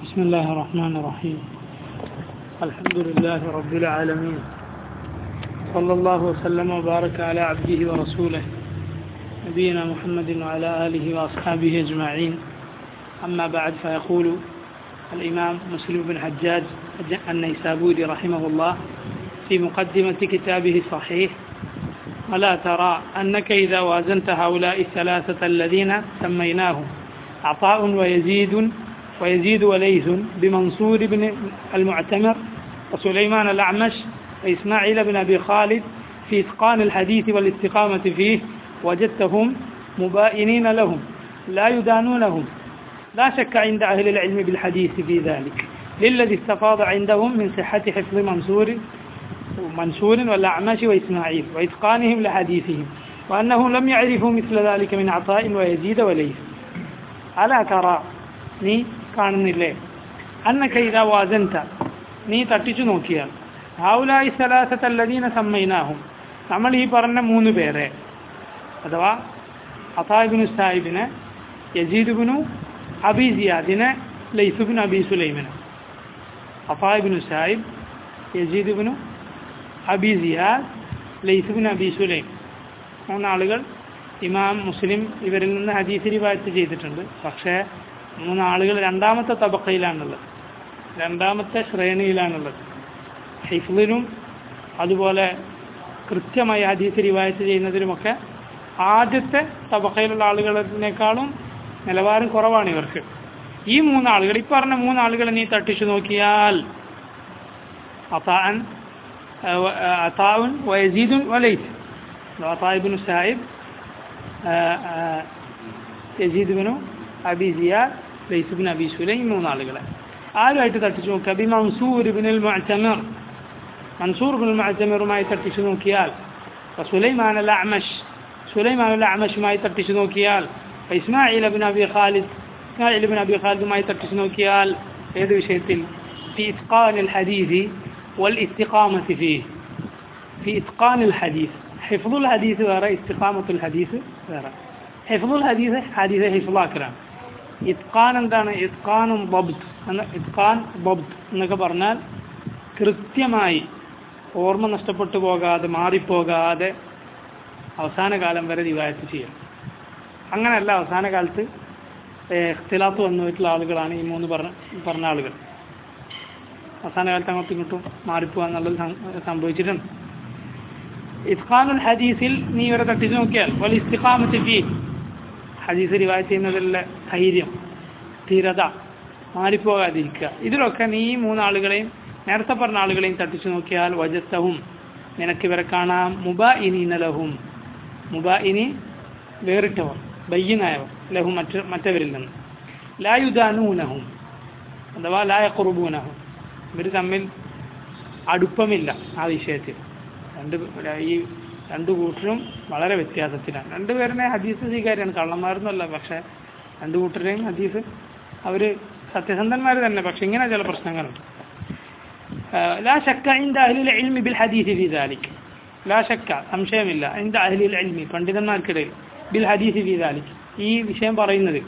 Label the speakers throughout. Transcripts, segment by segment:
Speaker 1: بسم الله الرحمن الرحيم الحمد لله رب العالمين صلى الله وسلم وبارك على عبده ورسوله نبينا محمد وعلى آله وأصحابه أجمعين أما بعد فيقول الإمام مسلم بن حجاج النيسابوري رحمه الله في مقدمة كتابه الصحيح ولا ترى أنك إذا وازنت هؤلاء الثلاثة الذين سميناهم عطاء ويزيد ويزيد وليث بمنصور بن المعتمر وسليمان الأعمش وإسماعيل بن أبي خالد في إتقان الحديث والاستقامة فيه وجدتهم مبائنين لهم لا يدانونهم لا شك عند أهل العلم بالحديث في ذلك للذي استفاض عندهم من صحة حفظ منصور منصور والأعمش وإسماعيل وإتقانهم لحديثهم وأنهم لم يعرفوا مثل ذلك من عطاء ويزيد وليث ألا ترى നീ കാണുന്നില്ലേ അന്നക്ക ഇതാ വാജന്ത നീ തട്ടിച്ചു നോക്കിയാൽ ഹൗലായി സലാസത്തല്ലദീന സമ്മൈനാഹും നമ്മൾ ഈ പറഞ്ഞ മൂന്ന് പേരെ അഥവാ അസാഹിബിനു സാഹിബിന് യജീദുബിനു അബി സിയാദിന് ലൈസുബിൻ അബി സുലൈമിന് അസാഹിബിനു സാഹിബ് യജീദുബിനു അബി സിയാദ് ലൈസുബിൻ അബി സുലൈം മൂന്നാളുകൾ ഇമാം മുസ്ലിം ഇവരിൽ നിന്ന് ഹദീസ് റിവായത്ത് ചെയ്തിട്ടുണ്ട് പക്ഷേ മൂന്നാളുകൾ രണ്ടാമത്തെ തബക്കയിലാണുള്ളത് രണ്ടാമത്തെ ശ്രേണിയിലാണുള്ളത് ഹിഫ്ലിനും അതുപോലെ കൃത്യമായി ഹദീസ് റിവായത്ത് ചെയ്യുന്നതിനുമൊക്കെ ആദ്യത്തെ തബക്കയിലുള്ള ആളുകളെക്കാളും നിലവാരം കുറവാണ് ഇവർക്ക് ഈ മൂന്നാളുകൾ ഈ പറഞ്ഞ മൂന്നാളുകളെ നീ തട്ടിച്ചു നോക്കിയാൽ അതാൻ അതാവുൻ വയസീദുൻ വലൈസ് അതായിബിനു സാഹിബ് യസീദുബിനു അബി സിയാദ് ലൈസുബിൻ അബി സുലൈം മൂന്നാളുകളെ ആരുമായിട്ട് തട്ടിച്ചു നോക്കുക അബി മൻസൂർ ബിനുൽ മുഅ്തമിർ മൻസൂർ ബിനുൽ മുഅ്തമിറുമായി തട്ടിച്ചു നോക്കിയാൽ സുലൈമാൻ അൽ അഅമഷ് സുലൈമാൻ അൽ അഅമഷുമായി തട്ടിച്ചു നോക്കിയാൽ Ismail bin Abi Khalid Ismail bin Abi ഖാലിദുമായി തട്ടിച്ചു നോക്കിയാൽ ഏത് വിഷയത്തിൽ في إتقان الحديث والاستقامة فيه في إتقان الحديث حفظ الحديث വേറെ استقامة الحديث വേറെ ഹിഫ്ദുൽ ഹദീസ് ഹദീസ് ഹിഫ്ലാക്കലാണ് ഇത്ഖാൻ എന്താണ് ഇത്ഖാനും ബബ്ദ് എന്ന ഇത്ഖാൻ ബബ്ദ് എന്നൊക്കെ പറഞ്ഞാൽ കൃത്യമായി ഓർമ്മ നഷ്ടപ്പെട്ടു പോകാതെ മാറിപ്പോകാതെ അവസാന കാലം വരെ റിവായത്ത് ചെയ്യണം അങ്ങനെയല്ല അവസാന കാലത്ത് ഇഖ്തിലാത്ത് വന്നിട്ടുള്ള ആളുകളാണ് ഈ മൂന്ന് പറഞ്ഞ പറഞ്ഞ ആളുകൾ അവസാന കാലത്ത് അങ്ങോട്ടും ഇങ്ങോട്ടും മാറിപ്പോകുക എന്നുള്ളത് സംഭവിച്ചിട്ടുണ്ട് ഇത്ഖാനുൽ ഹദീസിൽ നീ ഇവരെ തട്ടിച്ചു നോക്കിയാൽ വലിയ ഇസ്തിഖാമത്ത് ഫീ ഹദീസ് റിവായ ചെയ്യുന്നതിലുള്ള ധൈര്യം സ്ഥിരത മാറിപ്പോകാതിരിക്കുക ഇതിലൊക്കെ നീ മൂന്നാളുകളെയും നേരത്തെ പറഞ്ഞ ആളുകളെയും തട്ടിച്ചു നോക്കിയാൽ വജത്തവും നിനക്ക് ഇവരെ കാണാം മുബ ഇനി ലഹും മുബ ഇനി വേറിട്ടവർ ബയ്യനായവർ ലഹും മറ്റ് മറ്റവരിൽ നിന്ന് ലായുദാനൂനഹും അഥവാ ലായക്കുറുബൂനഹും ഇവർ തമ്മിൽ അടുപ്പമില്ല ആ വിഷയത്തിൽ രണ്ട് ഈ രണ്ട് കൂട്ടരും വളരെ വ്യത്യാസത്തിലാണ് രണ്ടുപേരുടെ ഹദീസ് സ്വീകാര്യമാണ് കള്ളന്മാരൊന്നുമല്ല പക്ഷേ രണ്ട് കൂട്ടരുടെയും ഹദീസ് അവർ സത്യസന്ധന്മാർ തന്നെ പക്ഷെ ഇങ്ങനെ ചില പ്രശ്നങ്ങളുണ്ട് ലാ ശക്ക ഇന്ത അഹ്ലിൽ ഇൽമി ബിൽ ഹദീസ് ഫി ദാലിക് ലാ ശക്ക സംശയമില്ല ഇന്ത അഹ്ലിൽ ഇൽമി പണ്ഡിതന്മാർക്കിടയിൽ ബിൽ ഹദീസ് ഫി ദാലിക് ഈ വിഷയം പറയുന്നതിൽ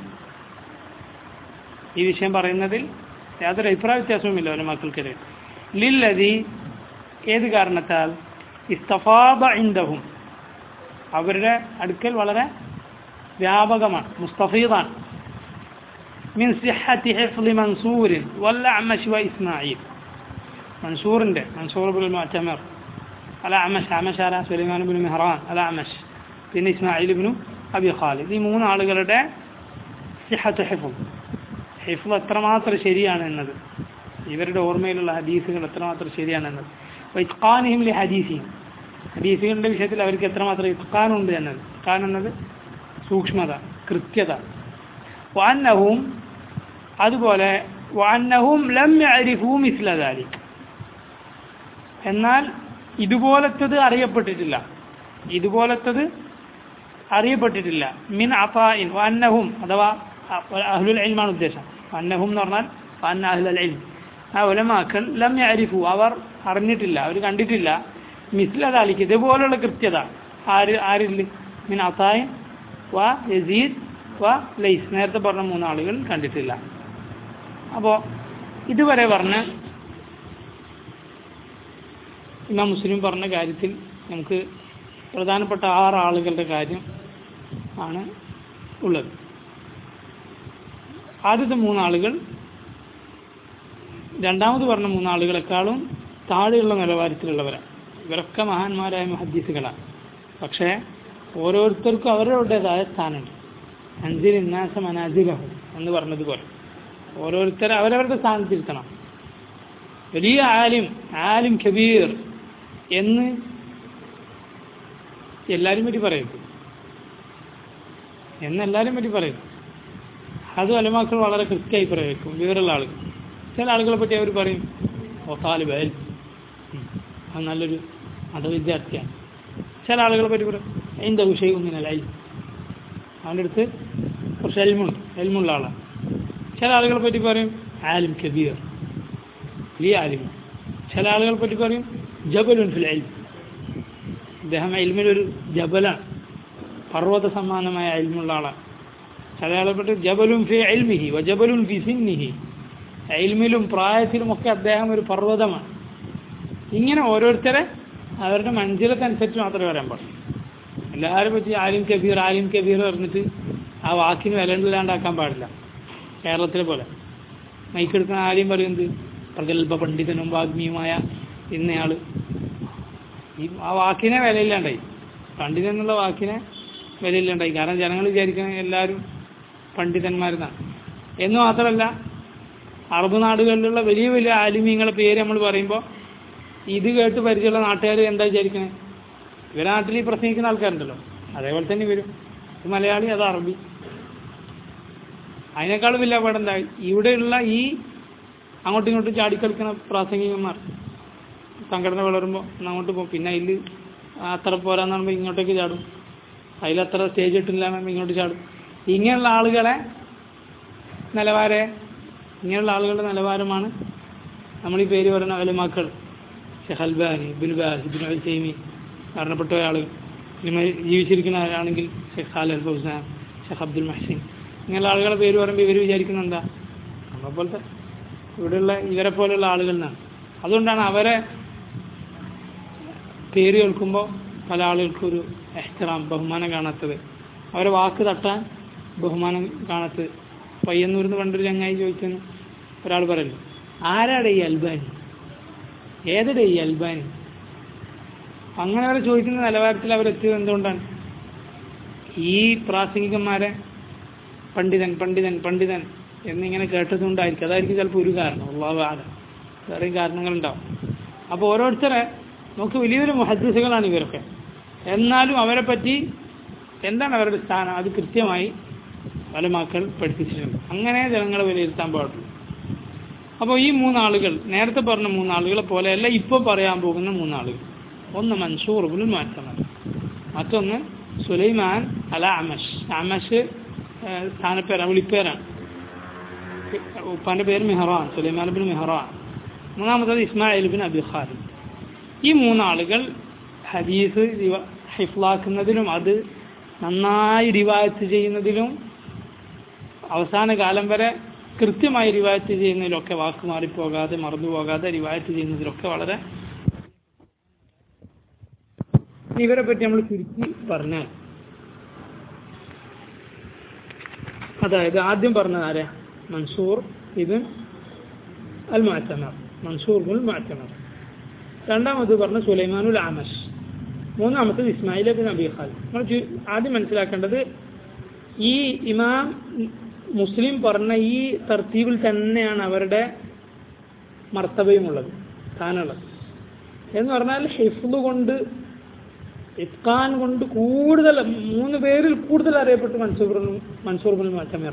Speaker 1: ഈ വിഷയം പറയുന്നതിൽ യാതൊരു അഭിപ്രായ വ്യത്യാസവുമില്ല ഒരു മക്കൾക്കിടയിൽ ലില്ലതി ഏത് കാരണത്താൽ ഇസ്തഫാബ ഇൻദഹും അവരുടെ അടുക്കൽ വളരെ വ്യാപകമാണ് മുസ്തഫീദാണ് മിൻ സിഹത്തി ഹിഫ്ലി മൻസൂരിൻ വല്ല അമശ് വ ഇസ്മായിൽ മൻസൂറിൻ്റെ മൻസൂർ ബുൽ മുഅ്തമിർ അല അമശ് അമശ് അല സുലൈമാൻ ബിൻ മെഹ്റാൻ അല അമശ് പിന്നെ ഇസ്മായിൽ ബിനു അബി ഖാലിദ് ഈ മൂന്നാളുകളുടെ സിഹത്ത് ഹിഫും ഹിഫും എത്രമാത്രം ശരിയാണ് എന്നത് ഇവരുടെ ഓർമ്മയിലുള്ള ഹദീസുകൾ എത്രമാത്രം ശരിയാണെന്നത് ഇത്ഖാനിഹിം ലി ഹദീസിയും ഹദീസുകളുടെ വിഷയത്തിൽ അവർക്ക് എത്രമാത്രം ഇത്ഖാനുണ്ട് എന്നത് ഇത്ഖാൻ എന്നത് സൂക്ഷ്മത കൃത്യത വാന്നവും അതുപോലെ വാന്നവും ലം യഅരിഫൂ മിസ്ല ദാലിക് എന്നാൽ ഇതുപോലത്തത് അറിയപ്പെട്ടിട്ടില്ല ഇതുപോലത്തത് അറിയപ്പെട്ടിട്ടില്ല മിൻ അഫായിൻ വാന്നഹും അഥവാ അഹ്ലുൽ ഇൽമാണ് ഉദ്ദേശം അന്നഹും എന്ന് പറഞ്ഞാൽ അന്ന അഹ്ലുൽ ഇൽം ആ ഉലമാക്കൾ ലം യഅരിഫു അവർ അറിഞ്ഞിട്ടില്ല അവർ കണ്ടിട്ടില്ല മിസ്ലതാലിക്ക് ഇതുപോലുള്ള കൃത്യത ആര് ആരിൽ മിൻ അത്തായ് വ യസീദ് വ ലൈസ് നേരത്തെ പറഞ്ഞ മൂന്നാളുകൾ കണ്ടിട്ടില്ല അപ്പോൾ ഇതുവരെ പറഞ്ഞ ഇമാം മുസ്ലിം പറഞ്ഞ കാര്യത്തിൽ നമുക്ക് പ്രധാനപ്പെട്ട ആറ് ആളുകളുടെ കാര്യം ആണ് ഉള്ളത് ആദ്യത്തെ മൂന്നാളുകൾ രണ്ടാമത് പറഞ്ഞ മൂന്നാളുകളെക്കാളും താഴെയുള്ള നിലവാരത്തിലുള്ളവരാണ് ഇവരൊക്കെ മഹാന്മാരായ മഹദ്ദീസുകളാണ് പക്ഷേ ഓരോരുത്തർക്കും അവരുടേതായ സ്ഥാനമുണ്ട് അഞ്ചിൽ ഇന്നാസ മനാജിലഹു എന്ന് പറഞ്ഞതുപോലെ ഓരോരുത്തർ അവരവരുടെ സ്ഥാനത്തിരുത്തണം വലിയ ആലിം ആലിം കബീർ എന്ന് എല്ലാവരും പറ്റി പറയരുത് എന്ന് എല്ലാവരും പറ്റി പറയരുത് അത് അലമാക്കൾ വളരെ കൃത്യമായി പ്രയോഗിക്കും വിവരമുള്ള ആളുകൾ ചില ആളുകളെ പറ്റി അവർ പറയും ഓ താലിബ് അയൽ അത് നല്ലൊരു മതവിദ്യാർത്ഥിയാണ് ചില ആളുകളെ പറ്റി പറയും അതിൻ്റെ വിഷയമൊന്നുമില്ല അയൽ അവൻ്റെ അടുത്ത് കുറച്ച് എൽമുണ്ട് എൽമുള്ള ആളാണ് ചില ആളുകളെ പറ്റി പറയും ആലിം കബീർ വലിയ ആലിം ചില ആളുകളെ പറ്റി പറയും ജബലുൻ ഫിൽ എൽം അദ്ദേഹം എൽമിലൊരു ജബലാണ് പർവ്വത സമാനമായ എൽമുള്ള ആളാണ് ചില ആളെ പറ്റി ജബലുൻ ഫി എൽമിഹി വ ജബലുൻ ഫി സിന്നിഹി എൽമിലും പ്രായത്തിലും ഒക്കെ അദ്ദേഹം ഒരു പർവ്വതമാണ് ഇങ്ങനെ ഓരോരുത്തരെ അവരുടെ മഞ്ചലത്തനുസരിച്ച് മാത്രമേ വരാൻ പാടുള്ളൂ എല്ലാവരും പറ്റി ആലിം കബീർ ആലിം കബീർ പറഞ്ഞിട്ട് ആ വാക്കിന് വിലയില്ലാണ്ടാക്കാൻ പാടില്ല കേരളത്തിലെ പോലെ മൈക്കെടുക്കുന്ന ആലിം പറയുന്നത് പ്രഗത്ഭ പണ്ഡിതനും വാഗ്മിയുമായ ഇന്നയാൾ ഈ ആ വാക്കിനെ വിലയില്ലാണ്ടായി പണ്ഡിതൻ എന്നുള്ള വാക്കിനെ വിലയില്ലാണ്ടായി കാരണം ജനങ്ങൾ വിചാരിക്കുന്നത് എല്ലാവരും പണ്ഡിതന്മാരെന്നാണ് എന്ന് മാത്രമല്ല അറബ് നാടുകളിലുള്ള വലിയ വലിയ ആലിമീങ്ങളെ പേര് നമ്മൾ പറയുമ്പോൾ ഇത് കേട്ട് പരിചയമുള്ള നാട്ടുകാർ എന്താ വിചാരിക്കുന്നത് ഇവരെ നാട്ടിൽ ഈ പ്രസംഗിക്കുന്ന ആൾക്കാരുണ്ടല്ലോ അതേപോലെ തന്നെ വരും ഇത് മലയാളി അത് അറബി അതിനേക്കാളും വലിയ അപകടം എന്താ ഇവിടെയുള്ള ഈ അങ്ങോട്ടും ഇങ്ങോട്ടും ചാടിക്കളിക്കുന്ന പ്രാസംഗികന്മാർ സംഘടന വളരുമ്പോൾ അങ്ങോട്ട് പോകും പിന്നെ അതിൽ അത്ര പോരാന്ന് പറയുമ്പോൾ ഇങ്ങോട്ടേക്ക് ചാടും അതിലത്ര സ്റ്റേജ് ഇട്ടില്ല എന്ന് ഇങ്ങോട്ട് ചാടും ഇങ്ങനെയുള്ള ആളുകളെ നിലവാരെ ഇങ്ങനെയുള്ള ആളുകളുടെ നിലവാരമാണ് നമ്മൾ ഈ പേര് പറയുന്ന വലുമാക്കൾ Sheikh Albani ibn Baz ibn al സൈമി മരണപ്പെട്ട ആളുകൾ ഇനി ജീവിച്ചിരിക്കുന്ന ആളാണെങ്കിൽ ഷെഖ് ഖാൽ അൽ ഫൗസാൻ ഷെഖ് അബ്ദുൽ മഹ്സിൻ ഇങ്ങനെയുള്ള ആളുകളെ പേര് പറയുമ്പോൾ ഇവർ വിചാരിക്കുന്നത് എന്താ നമ്മളെ പോലത്തെ ഇവിടെയുള്ള ഇവരെ പോലെയുള്ള ആളുകളിലാണ് അതുകൊണ്ടാണ് അവരെ പേര് കേൾക്കുമ്പോൾ പല ആളുകൾക്കും ഒരു എഹ്തറാം ബഹുമാനം കാണാത്തത് അവരെ വാക്ക് തട്ടാൻ ബഹുമാനം കാണാത്തത് പയ്യന്നൂരിൽ നിന്ന് പണ്ടൊരു ചങ്ങായി ചോദിച്ചെന്ന് ഒരാൾ പറയല്ലോ ആരാടെ ഈ അൽബാനി ഏതടെ ഈ അൽബാനി അങ്ങനെ അവരെ ചോദിക്കുന്ന നിലവാരത്തിൽ അവരെത്തിയത് എന്തുകൊണ്ടാണ് ഈ പ്രാസംഗികന്മാരെ പണ്ഡിതൻ പണ്ഡിതൻ പണ്ഡിതൻ എന്നിങ്ങനെ കേട്ടതുകൊണ്ടായിരിക്കും അതായിരിക്കും ചിലപ്പോൾ ഒരു കാരണം ഉള്ളവാദം വേറെയും കാരണങ്ങളുണ്ടാവും അപ്പോൾ ഓരോരുത്തരെ നമുക്ക് വലിയൊരു മുഹദ്സുകളാണ് ഇവരൊക്കെ എന്നാലും അവരെ പറ്റി എന്താണ് അവരുടെ സ്ഥാനം അത് കൃത്യമായി പല മക്കൾ പഠിപ്പിച്ചിട്ടുണ്ട് അങ്ങനെ ജനങ്ങളെ വിലയിരുത്താൻ പാടുള്ളൂ അപ്പോൾ ഈ മൂന്നാളുകൾ നേരത്തെ പറഞ്ഞ മൂന്നാളുകളെ പോലെയല്ല ഇപ്പോൾ പറയാൻ പോകുന്ന മൂന്നാളുകൾ ഒന്ന് മൻസൂർ ബുൽ മാറ്റമർ മറ്റൊന്ന് സുലൈമാൻ അല അമഷ് അമഷ് സ്ഥാനപ്പേരാണ് വിളിപ്പേരാണ് ഉപ്പാൻ്റെ പേര് മെഹ്റാൻ സുലൈമാൻ ബിൻ മെഹ്റാൻ മൂന്നാമത്തത് ഇസ്മായിൽ ബിൻ അബി ഖാലിദ് ഈ മൂന്നാളുകൾ ഹദീസ് ഹിഫ്ലാക്കുന്നതിലും അത് നന്നായി റിവായത്ത് ചെയ്യുന്നതിലും അവസാന കാലം വരെ കൃത്യമായി റിവായത്ത് ചെയ്യുന്നതിലൊക്കെ വാക്ക് മാറിപ്പോകാതെ മറന്നുപോകാതെ റിവായത്ത് ചെയ്യുന്നതിലൊക്കെ വളരെ ഇവരെ പറ്റി നമ്മൾ ചുരുക്കി പറഞ്ഞാൽ അതായത് ആദ്യം പറഞ്ഞത് ആരാ മൻസൂർ ഇബിൻ അൽ മുഅത്തമർ മൻസൂർ ബുൽ മുഅത്തമർ രണ്ടാമത് പറഞ്ഞ സുലൈമാനുൽ ആമഷ് മൂന്നാമത്തത് ഇസ്മായിൽ ബിൻ അബി ഖാൽ നമ്മൾ ആദ്യം മനസ്സിലാക്കേണ്ടത് ഈ ഇമാം മുസ്ലിം പറഞ്ഞ ഈ തർത്തീബിൽ തന്നെയാണ് അവരുടെ മർത്തബയുമുള്ളത് സ്ഥാനമുള്ളത് എന്ന് പറഞ്ഞാൽ ഹിഫ്ദ് കൊണ്ട് ഇത്കാൻ കൊണ്ട് കൂടുതൽ മൂന്ന് പേരിൽ കൂടുതൽ അറിയപ്പെട്ടു മൻസൂർ മൻസൂർ ബിൻ മച്ചമിറ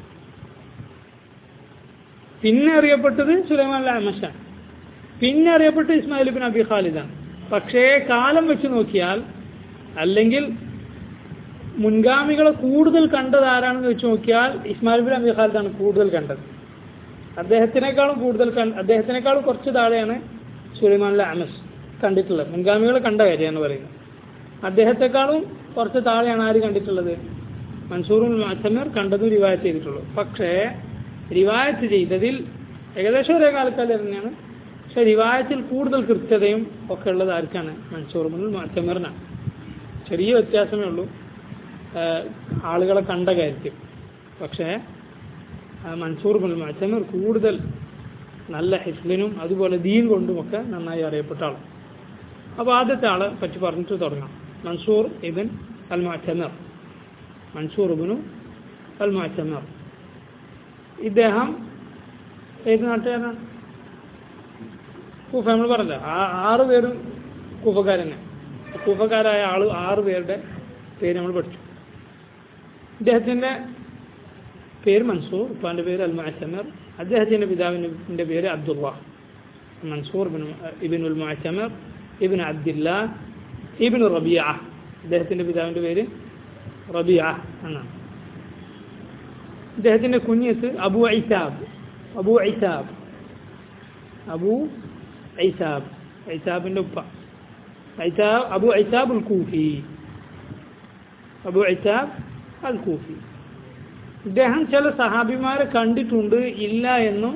Speaker 1: പിന്നെ അറിയപ്പെട്ടത് സുലൈമാൻ അൽ അമഷാണ് പിന്നെ അറിയപ്പെട്ട ഇസ്മായിൽ ബിൻ അബി ഖാലിദാണ് പക്ഷേ കാലം വെച്ച് നോക്കിയാൽ അല്ലെങ്കിൽ മുൻഗാമികളെ കൂടുതൽ കണ്ടത് ആരാണെന്ന് വെച്ച് നോക്കിയാൽ ഇസ്മായിൽ ബിൻ അബി ഖാലിദാണ് കൂടുതൽ കണ്ടത് അദ്ദേഹത്തിനേക്കാളും കൂടുതൽ അദ്ദേഹത്തിനേക്കാളും കുറച്ച് താഴെയാണ് സുലൈമാൻ അമസ് കണ്ടിട്ടുള്ളത് മുൻഗാമികളെ കണ്ട കാര്യമാണ് പറയുന്നത് അദ്ദേഹത്തെക്കാളും കുറച്ച് താഴെയാണ് ആര് കണ്ടിട്ടുള്ളത് മൻസൂറുൽ മാസമർ കണ്ടതും റിവായത്ത് ചെയ്തിട്ടുള്ളൂ പക്ഷേ റിവായത്ത് ചെയ്തതിൽ ഏകദേശം ഒരേ കാലക്കാലം തന്നെയാണ് പക്ഷെ റിവായത്തിൽ കൂടുതൽ കൃത്യതയും ഒക്കെ ഉള്ളത് ആർക്കാണ് മൻസൂർ മുന്നിൽ മാറ്റമറിനാണ് ചെറിയ വ്യത്യാസമേ ഉള്ളൂ ആഹ് ആളുകളെ കണ്ട കാര്യത്തിൽ പക്ഷേ ആ മൻസൂർ മുന്നിൽ മാറ്റമർ കൂടുതൽ നല്ല ഹിഫ്ലിനും അതുപോലെ ദീൻ കൊണ്ടുമൊക്കെ നന്നായി അറിയപ്പെട്ട ആൾ അപ്പോൾ ആദ്യത്തെ ആളെ പറ്റി പറഞ്ഞിട്ട് തുടങ്ങാം മൻസൂർ ഇബൻ അൽ മാറ്റമർ മൻസൂർ ഇബനു അൽ മാറ്റമർ ഇദ്ദേഹം ഏത് നാട്ടുകാരനാണ് കൂഫ നമ്മൾ പറഞ്ഞ ആ ആറ് പേരും കൂഫക്കാരനെ കൂഫക്കാരായ ആള് ആറ് പേരുടെ പേര് നമ്മൾ പഠിച്ചു ഇദ്ദേഹത്തിൻ്റെ പേര് മൻസൂർ ഉപ്പാൻ്റെ പേര് അൽ മുഅത്തമർ അദ്ദേഹത്തിൻ്റെ പിതാവിൻ്റെ പേര് അബ്ദുള്ള മൻസൂർ ഇബിൻ ഇബിൻ ഉൽ മുഅത്തമർ ഇബിൻ അബ്ദില്ല ഇബിൻ റബിയ അദ്ദേഹത്തിൻ്റെ പിതാവിൻ്റെ പേര് റബിയ എന്നാണ് ഇദ്ദേഹത്തിൻ്റെ കുഞ്ഞിസ് അബു ഐസാബ് അബു ഐസാബ് അബു ഐസാബ് ഐസാബിൻ്റെ ഉപ്പ ഐസാബ് അബു ഐസാബ് ഉൽ കൂഫി അബു ഐസാബ് അൽ കൂഫി ഇദ്ദേഹം ചില സഹാബിമാരെ കണ്ടിട്ടുണ്ട് ഇല്ല എന്നും